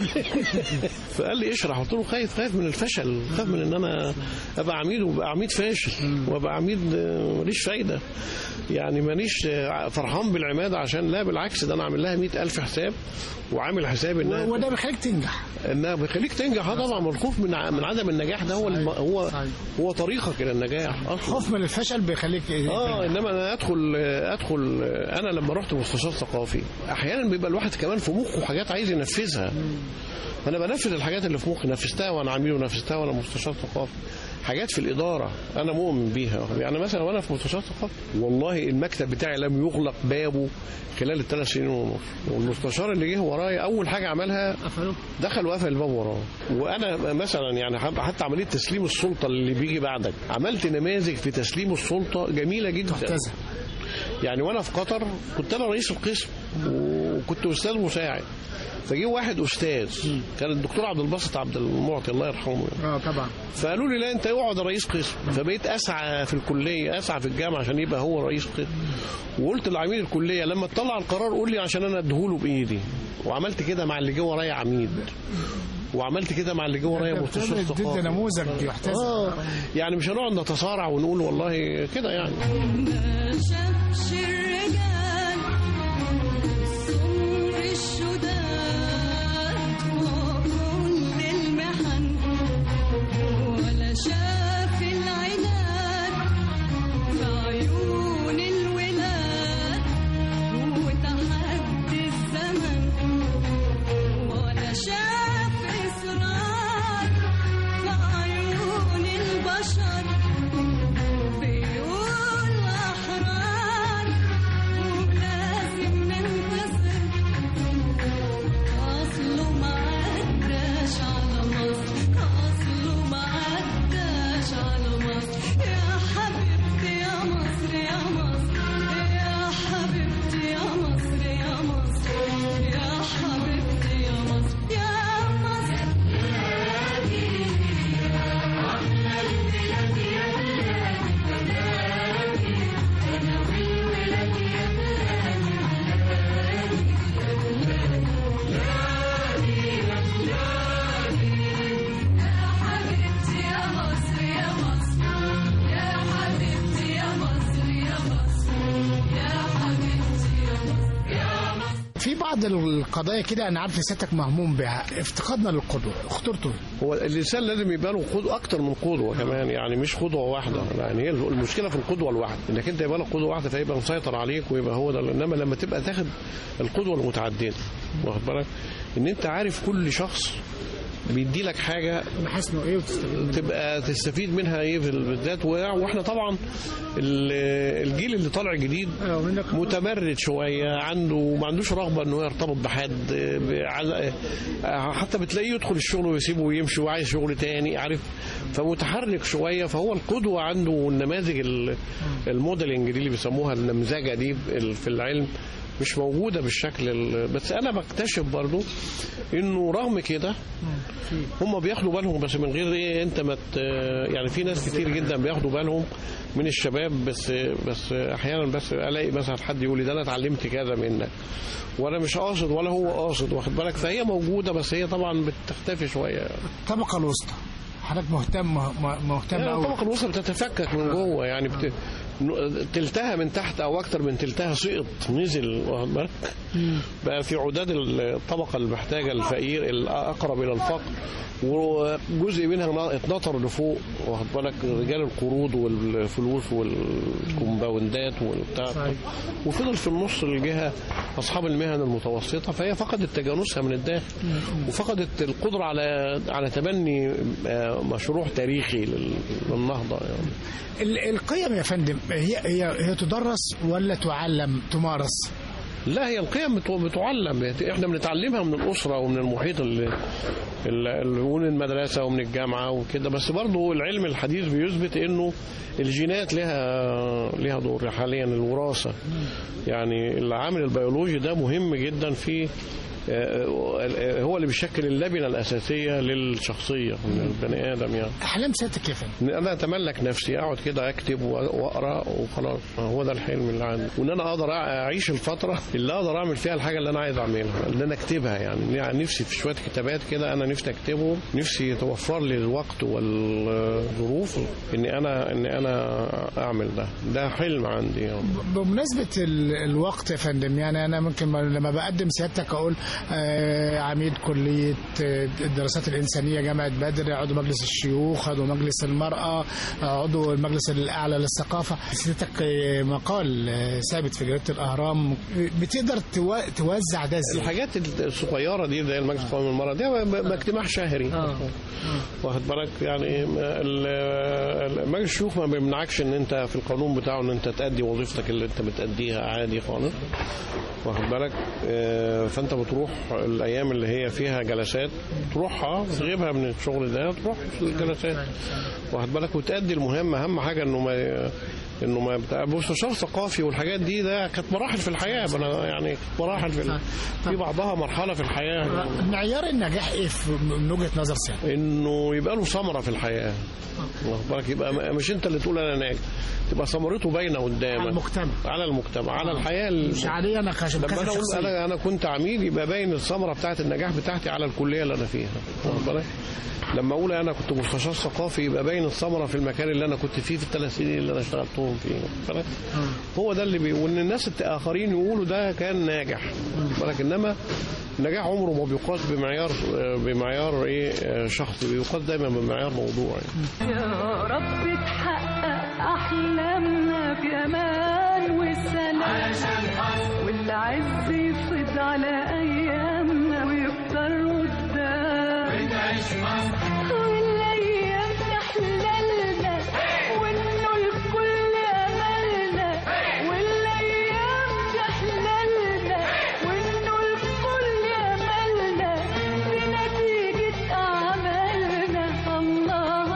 فقال لي اشرح قلت له خايف خايف من الفشل خايف من ان انا ابقى عميد وابقى عميد فاشل وابقى عميد آه، ماليش فايده يعني مانيش آه، فرحان بالعماده عشان لا بالعكس ده انا عامل لها مئة ألف حساب وعامل حساب انها
وده بيخليك تنجح
انها بيخليك تنجح اه طبعا والخوف من ع- من عدم النجاح ده هو الم- هو
صحيح.
هو طريقك الى النجاح اصلا
خوف من الفشل بيخليك
اه انما انا ادخل ادخل انا لما رحت مستشار ثقافي احيانا بيبقى الواحد كمان في مخه حاجات عايز ينفذها انا بنفذ الحاجات اللي في مخي نفذتها وانا عميل ونفذتها وانا مستشار ثقافي حاجات في الاداره انا مؤمن بيها يعني مثلا وانا في مستشار ثقافه والله المكتب بتاعي لم يغلق بابه خلال الثلاث سنين ونص والمستشار اللي جه ورايا اول حاجه عملها دخل وقفل الباب وراه وانا مثلا يعني حب- حتى عمليه تسليم السلطه اللي بيجي بعدك عملت نماذج في تسليم السلطه جميله جدا
تحتذى
يعني وانا في قطر كنت انا رئيس القسم وكنت استاذ مساعد فجه واحد استاذ كان الدكتور عبد الباسط عبد المعطي الله يرحمه يعني.
اه طبعا
فقالوا لي لا انت اقعد رئيس قسم فبقيت اسعى في الكليه اسعى في الجامعه عشان يبقى هو رئيس قسم وقلت لعميد الكليه لما تطلع القرار قول لي عشان انا اديهوله بايدي وعملت كده مع اللي جه ورايا عميد وعملت كده مع اللي جه ورايا مستشار
ضد
ثقافي
نموذج يحتذى
اه يعني مش هنقعد نتصارع ونقول والله كده يعني
ما شافش الرجال سمر الشداد وكل المحن ولا شاف العناد في عيون الولاد وتحدي الزمن ولا شاف إصرار في عيون البشر بيقول أحرار ولازم ننتصر أصله ما عداش على مصر أصله ما عداش على مصر يا حبيبتي يا مصر يا مصر يا حبيبتي يا مصر يا مصر يا حبيبتي يا مصر يا مصر حبيبتي يا مصر يا مصر يا حبيبتي يا مصر يا مصر يا حبيبتي يا مصر يا مصر
في بعض القضايا كده انا عارف سيادتك مهموم بها افتقادنا للقدوه خطورته إيه؟
هو الانسان لازم يبقى له قدوه اكتر من قدوه كمان يعني مش قدوه واحده يعني هي المشكله في القدوه الواحده انك انت يبقى لك قدوه واحده فيبقى مسيطر عليك ويبقى هو ده انما لما تبقى تاخد القدوه المتعدده واخد بالك ان انت عارف كل شخص بيدي لك حاجه
محاسنه ايه وتستفيد منه
تبقى تستفيد منها ايه في بالذات و- واحنا طبعا ال- الجيل اللي طالع جديد
ايوه منك
متمرد شويه عنده ما عندوش رغبه انه يرتبط بحد بعز- حتى بتلاقيه يدخل الشغل ويسيبه ويمشي وعايز شغل تاني عارف فمتحرك شويه فهو القدوه عنده النماذج ال- الموديلنج دي اللي بيسموها النمذجه دي في العلم مش موجوده بالشكل ال- بس انا بكتشف برضو انه رغم كده هم بياخدوا بالهم بس من غير ايه انت ما ت- يعني في ناس كتير جدا بياخدوا بالهم من الشباب بس بس احيانا بس الاقي مثلا حد يقول لي ده انا اتعلمت كذا منك وانا مش قاصد ولا هو قاصد واخد بالك فهي موجوده بس هي طبعا بتختفي شويه
الطبقه الوسطى حضرتك مهتم مه- مهتم
يعني
قوي
الطبقه الوسطى بتتفكك من جوه يعني بت... ن- تلتها من تحت او اكتر من تلتها سقط نزل واخد بالك بقى في عداد الطبقه المحتاجه الفقير الاقرب الى الفقر وجزء منها اتنطر لفوق واخد بالك رجال القروض والفلوس والكومباوندات والبتاع
صحيح.
وفضل في النص الجهه اصحاب المهن المتوسطه فهي فقدت تجانسها من الداخل وفقدت القدره على على تبني آه، مشروع تاريخي لل- للنهضه يعني
ال- القيم يا فندم هي هي هي تدرس ولا تعلم تمارس
لا هي القيم بتو- بتعلم احنا بنتعلمها من الاسره ومن المحيط اللي اللي ومن المدرسه ومن الجامعه وكده بس برضه العلم الحديث بيثبت انه الجينات لها لها دور حاليا الوراثه يعني العامل البيولوجي ده مهم جدا في آه، آه، هو اللي بيشكل اللبنه الاساسيه للشخصيه من البني ادم يعني
احلام سيادتك يا فندم
ان انا اتملك نفسي اقعد كده اكتب واقرا وخلاص هو ده الحلم اللي عندي وان انا اقدر اعيش الفتره اللي اقدر اعمل فيها الحاجه اللي انا عايز اعملها ان انا اكتبها يعني يعني نفسي في شويه كتابات كده انا نفسي اكتبهم نفسي يتوفر لي الوقت والظروف ان انا ان انا اعمل ده ده حلم عندي يعني.
بمناسبة ال- الوقت يا فندم يعني أنا ممكن ما- لما بقدم سيادتك أقول آه، عميد كليه آه، الدراسات الانسانيه جامعه بدر عضو مجلس الشيوخ عضو مجلس المراه آه، عضو المجلس الاعلى للثقافه سيادتك آه، مقال آه، ثابت في جريده الاهرام بتقدر تو- توزع ده ازاي؟
الحاجات الصغيره دي زي المجلس القومي للمراه دي ب- ب- اجتماع شهري
آه.
واخد بالك يعني ال- ال- مجلس الشيوخ ما بيمنعكش ان انت في القانون بتاعه ان انت تأدي وظيفتك اللي انت بتأديها عادي خالص واخد بالك آه، فانت بتروح الايام اللي هي فيها جلسات تروحها تغيبها من الشغل ده تروح في الجلسات واخد بالك وتأدي المهمه اهم حاجه انه ما انه ما بتاع مستشار ثقافي والحاجات دي ده كانت مراحل في الحياه أنا يعني مراحل في ال- في بعضها مرحله في الحياه
معيار النجاح ايه في- من وجهه نظر سيادتك؟
انه يبقى له ثمره في الحياه واخد بالك يبقى م- مش انت اللي تقول انا ناجح تبقى ثمرته باينه قدامك
على المجتمع.
على المجتمع على الحياه ال-
مش عليا انا كش-
لما انا اقول
كشخصية.
انا انا كنت عميد يبقى باين الثمره بتاعت النجاح بتاعتي على الكليه اللي انا فيها واخد بالك لما اقول انا كنت مستشار ثقافي يبقى باين الثمره في المكان اللي انا كنت فيه في الثلاث سنين اللي انا اشتغلتهم فيه واخد بالك هو ده اللي بي... وان الناس الاخرين يقولوا ده كان ناجح واخد بالك انما النجاح عمره ما بيقاس بمعيار بمعيار ايه شخصي بيقاس دايما بمعيار موضوعي
يا رب تحقق أحلامنا بأمان وسلام والعز يفض على أيامنا ويفضل قدام والأيام تحللنا وإنه الكل أملنا والأيام تحللنا وإنه الكل أملنا بنتيجة أعمالنا الله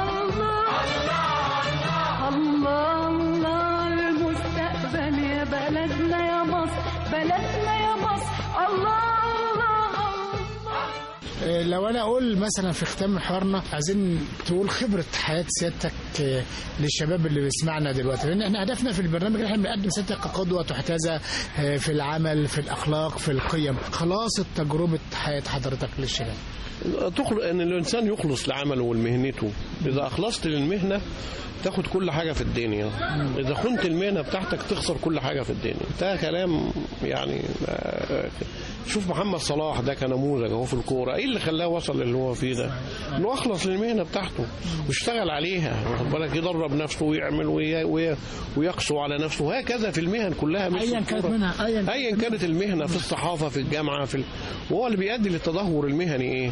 الله الله الله المستقبل يا بلدنا يا مصر بلدنا يا مصر الله الله الله
آه، لو انا اقول مثلا في ختام حوارنا عايزين تقول خبره حياه سيادتك آه، للشباب اللي بيسمعنا دلوقتي لان احنا هدفنا في البرنامج ان احنا بنقدم سيادتك كقدوه تحتذى آه، في العمل في الاخلاق في القيم خلاصه تجربه حياه حضرتك للشباب
تخلق ان الانسان يخلص لعمله ولمهنته اذا اخلصت للمهنه تاخد كل حاجه في الدنيا اذا خنت المهنه بتاعتك تخسر كل حاجه في الدنيا ده كلام يعني آه، شوف محمد صلاح ده كنموذج اهو في الكوره ايه اللي خلاه وصل للي هو فيه ده انه اخلص للمهنه بتاعته واشتغل عليها واخد بالك يدرب نفسه ويعمل وي- وي- ويقسو على نفسه وهكذا في المهن كلها مش في
ايا كانت
الكورة.
منها ايا
ايا كانت المهنه في الصحافه في الجامعه في ال... وهو اللي بيؤدي للتدهور المهني ايه؟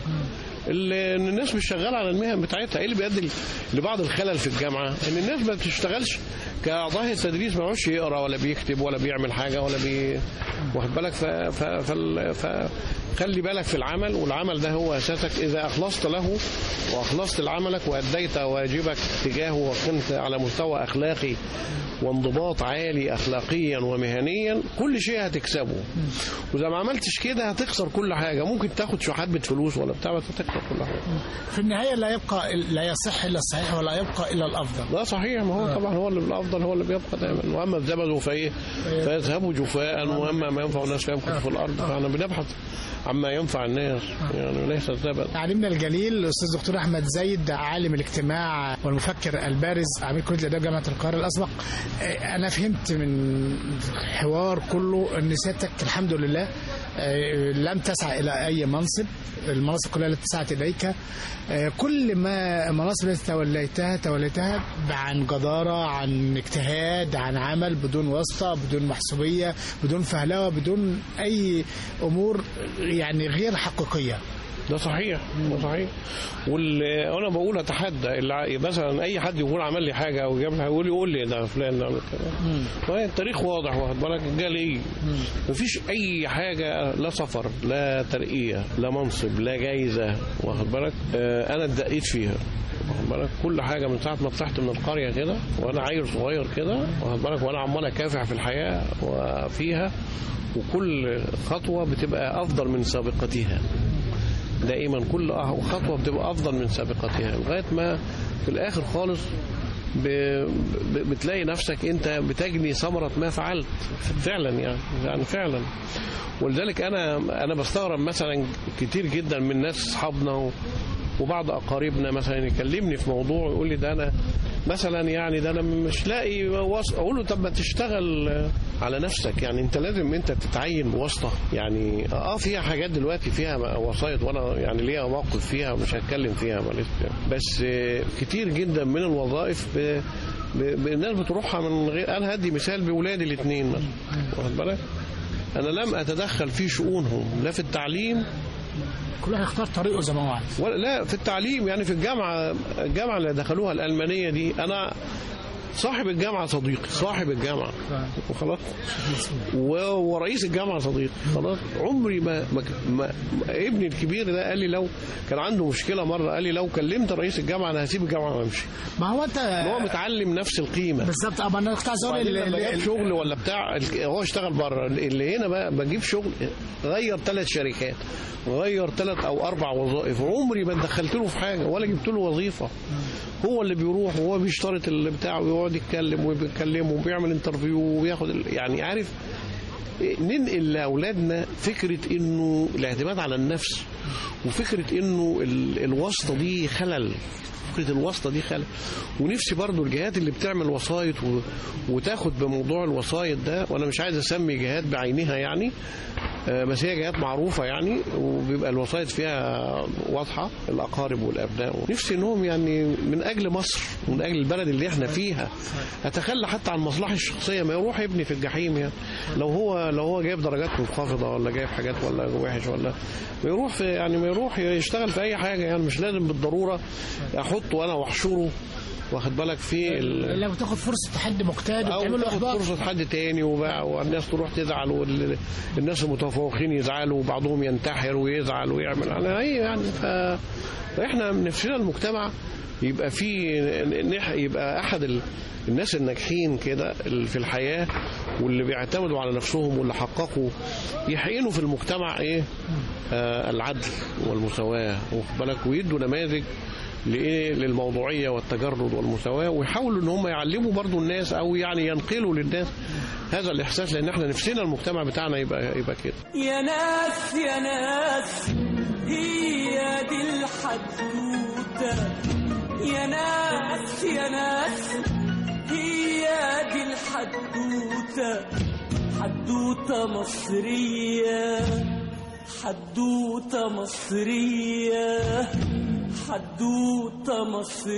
اللي ان الناس مش شغاله على المهن بتاعتها ايه اللي بيؤدي لبعض الخلل في الجامعه؟ ان الناس ما بتشتغلش كاعضاء التدريس ما يعرفش يقرا ولا بيكتب ولا بيعمل حاجه ولا بي واخد بالك ف... ف... فال... ف... خلي بالك في العمل والعمل ده هو اساسك اذا اخلصت له واخلصت لعملك واديت واجبك تجاهه وكنت على مستوى اخلاقي وانضباط عالي اخلاقيا ومهنيا كل شيء هتكسبه واذا ما عملتش كده هتخسر كل حاجه ممكن تاخد شو حبه فلوس ولا بتاع بس هتخسر كل حاجه
في النهايه لا يبقى لا يصح الا الصحيح ولا يبقى الا الافضل
ده صحيح ما هو طبعا هو اللي الافضل هو اللي بيبقى دايما واما الزبد فايه فيذهب جفاء واما ما ينفع الناس فيمكث في الارض فاحنا بنبحث عما ينفع الناس يعني ليس الزبد
عالمنا الجليل الاستاذ دكتور احمد زايد عالم الاجتماع والمفكر البارز عميد كليه الاداب جامعه القاهره الاسبق آه، انا فهمت من الحوار كله ان سيادتك الحمد لله آه، لم تسعى الى اي منصب المناصب كلها التي سعت اليك آه، كل ما المناصب التي توليتها توليتها عن جداره عن اجتهاد عن عمل بدون واسطه بدون محسوبيه بدون فهلوه بدون اي امور يعني غير حقيقيه
ده صحيح ده صحيح واللي انا بقول اتحدى اللي ع- مثلا اي حد يقول عمل لي حاجه او جاب لي حاجه يقول لي قول لي ده فلان عمل كده فهي التاريخ واضح واخد بالك جال ايه مفيش اي حاجه لا سفر لا ترقيه لا منصب لا جايزه واخد بالك آه انا اتدقيت فيها واخد بالك كل حاجه من ساعه ما طلعت من القريه كده وانا عيل صغير كده واخد بالك وانا عمال اكافح في الحياه وفيها وكل خطوه بتبقى افضل من سابقتها دائما كل خطوه بتبقى افضل من سابقتها لغايه ما في الاخر خالص ب... ب... بتلاقي نفسك انت بتجني ثمره ما فعلت فعلا يعني يعني فعلا ولذلك انا انا بستغرب مثلا كتير جدا من ناس اصحابنا و... وبعض اقاربنا مثلا يكلمني في موضوع يقول لي ده انا مثلا يعني ده انا مش لاقي واسطه اقول له طب ما تشتغل على نفسك يعني انت لازم انت تتعين بواسطه يعني اه فيها حاجات دلوقتي فيها وسايط وانا يعني ليها موقف فيها مش هتكلم فيها معلش بس آه، كتير جدا من الوظائف ب... ب... ب- الناس بتروحها من غير انا هدي مثال باولادي الاثنين مثلا واخد بالك انا لم اتدخل في شؤونهم لا في التعليم
كل واحد يختار طريقه زي ما هو عايز
ولا لا في التعليم يعني في الجامعه الجامعه اللي دخلوها الالمانيه دي انا صاحب الجامعه صديقي صاحب الجامعه وخلاص و- ورئيس الجامعه صديقي خلاص عمري ما, ما, ما ابني الكبير ده قال لي لو كان عنده مشكله مره قال لي لو كلمت رئيس الجامعه انا هسيب الجامعه وامشي
ما هو انت
هو متعلم نفس القيمه
بالظبط اه ما انا كنت عايز اقول
وبعدين
ال-
لما
ال-
جاب
ال-
شغل ولا بتاع هو اشتغل بره اللي هنا بقى بجيب شغل غير ثلاث شركات غير ثلاث او اربع وظائف عمري ما دخلت له في حاجه ولا جبت له وظيفه هو اللي بيروح وهو بيشترط اللي بتاعه ويقعد يتكلم وبيتكلم وبيعمل انترفيو وبياخد ال- يعني عارف ننقل لاولادنا فكره انه الاعتماد على النفس وفكره انه ال- الواسطه دي خلل فكره الواسطه دي خلل ونفسي برضو الجهات اللي بتعمل وسايط و... وتاخد بموضوع الوسايط ده وانا مش عايز اسمي جهات بعينها يعني آه، بس هي جهات معروفه يعني وبيبقى الوسايط فيها واضحه الاقارب والابناء نفسي انهم يعني من اجل مصر ومن اجل البلد اللي احنا فيها اتخلى حتى عن مصلحتي الشخصيه ما يروح ابني في الجحيم يعني لو هو لو هو جايب درجات منخفضه ولا جايب حاجات ولا وحش ولا ما يروح في يعني ما يروح يشتغل في اي حاجه يعني مش لازم بالضروره احطه انا واحشره واخد بالك في ال...
لما تاخد فرصه حد مجتهد
او
وتعمل له
تاخد
احباط
فرصه حد تاني وبقى والناس تروح تزعل والناس المتفوقين يزعلوا وبعضهم ينتحر ويزعل ويعمل على اي يعني ف... فاحنا نفسنا المجتمع يبقى في نح... يبقى احد ال... الناس الناجحين كده ال- في الحياه واللي بيعتمدوا على نفسهم واللي حققوا يحقنوا في المجتمع ايه آه العدل والمساواه واخد بالك ويدوا نماذج لايه للموضوعيه والتجرد والمساواه ويحاولوا ان هم يعلموا برضو الناس او يعني ينقلوا للناس هذا الاحساس لان احنا نفسنا المجتمع بتاعنا يبقى يبقى كده
يا ناس يا ناس هي دي الحدوتة يا ناس يا ناس هي دي الحدوتة حدوتة مصرية حدوتة مصرية حدوتة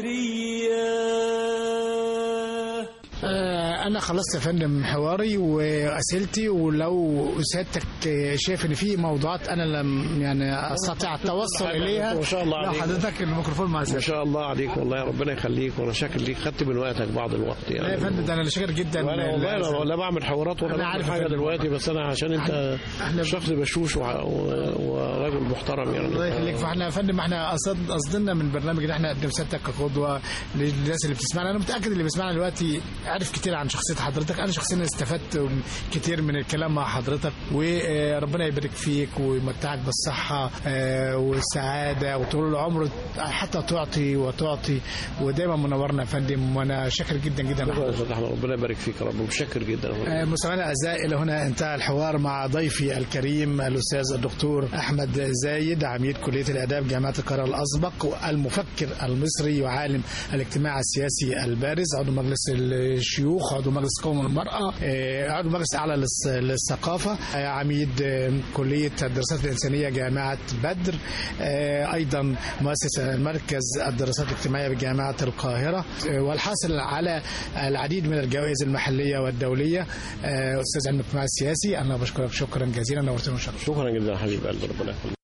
مصرية
آه، انا خلصت يا فندم حواري واسئلتي ولو سيادتك آه، شايف ان في موضوعات انا لم يعني استطيع التوصل اليها
ما شاء الله
لو
عليك.
حضرتك الميكروفون مع
ما
سيادتك
شاء الله عليك والله ربنا يخليك وانا شاكر ليك خدت من وقتك بعض الوقت
لا يا
يعني
فندم ده انا اللي شاكر جدا
وانا والله انا ولا بعمل حوارات ولا
أنا
بعمل
عارف يا
حاجه
فندم.
دلوقتي بس انا عشان انت
إحنا-
شخص بشوش وع- و- وراجل محترم يعني
الله يخليك فاحنا يا فندم احنا قصد قصدنا من البرنامج ان احنا نقدم سيادتك كقدوه للناس اللي بتسمعنا انا متاكد اللي بيسمعنا دلوقتي عارف كتير عن شخصيه حضرتك انا شخصيا استفدت كتير من الكلام مع حضرتك وربنا يبارك فيك ويمتعك بالصحه آه، والسعاده وطول العمر حتى تعطي وتعطي ودايما منورنا يا فندم وانا شاكر جدا جدا
شكرا يا
لحضرتك
استاذ احمد ربنا يبارك فيك يا رب متشكر جدا
آه، مستمعينا الاعزاء الى هنا انتهى الحوار مع ضيفي الكريم الاستاذ الدكتور احمد زايد عميد كليه الاداب جامعه القاهره الاسبق المفكر المصري وعالم الاجتماع السياسي البارز عضو مجلس الشيوخ عضو مجلس قوم المراه آه، عضو مجلس اعلى للس- للثقافه آه، عميد آه، كليه الدراسات الانسانيه جامعه بدر آه، ايضا مؤسس مركز الدراسات الاجتماعيه بجامعه القاهره آه، والحاصل على العديد من الجوائز المحليه والدوليه آه، استاذ علم الاجتماع السياسي انا بشكرك شكرا جزيلا نورتنا وشرفتنا
شكرا جدا يا حبيب قلبي ربنا يخليك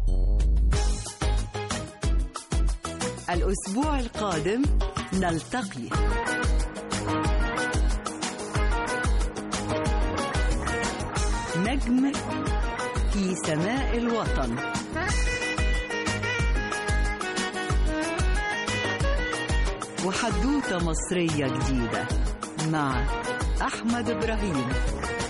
الأسبوع القادم نلتقي نجم في سماء الوطن وحدوتة مصرية جديدة مع أحمد إبراهيم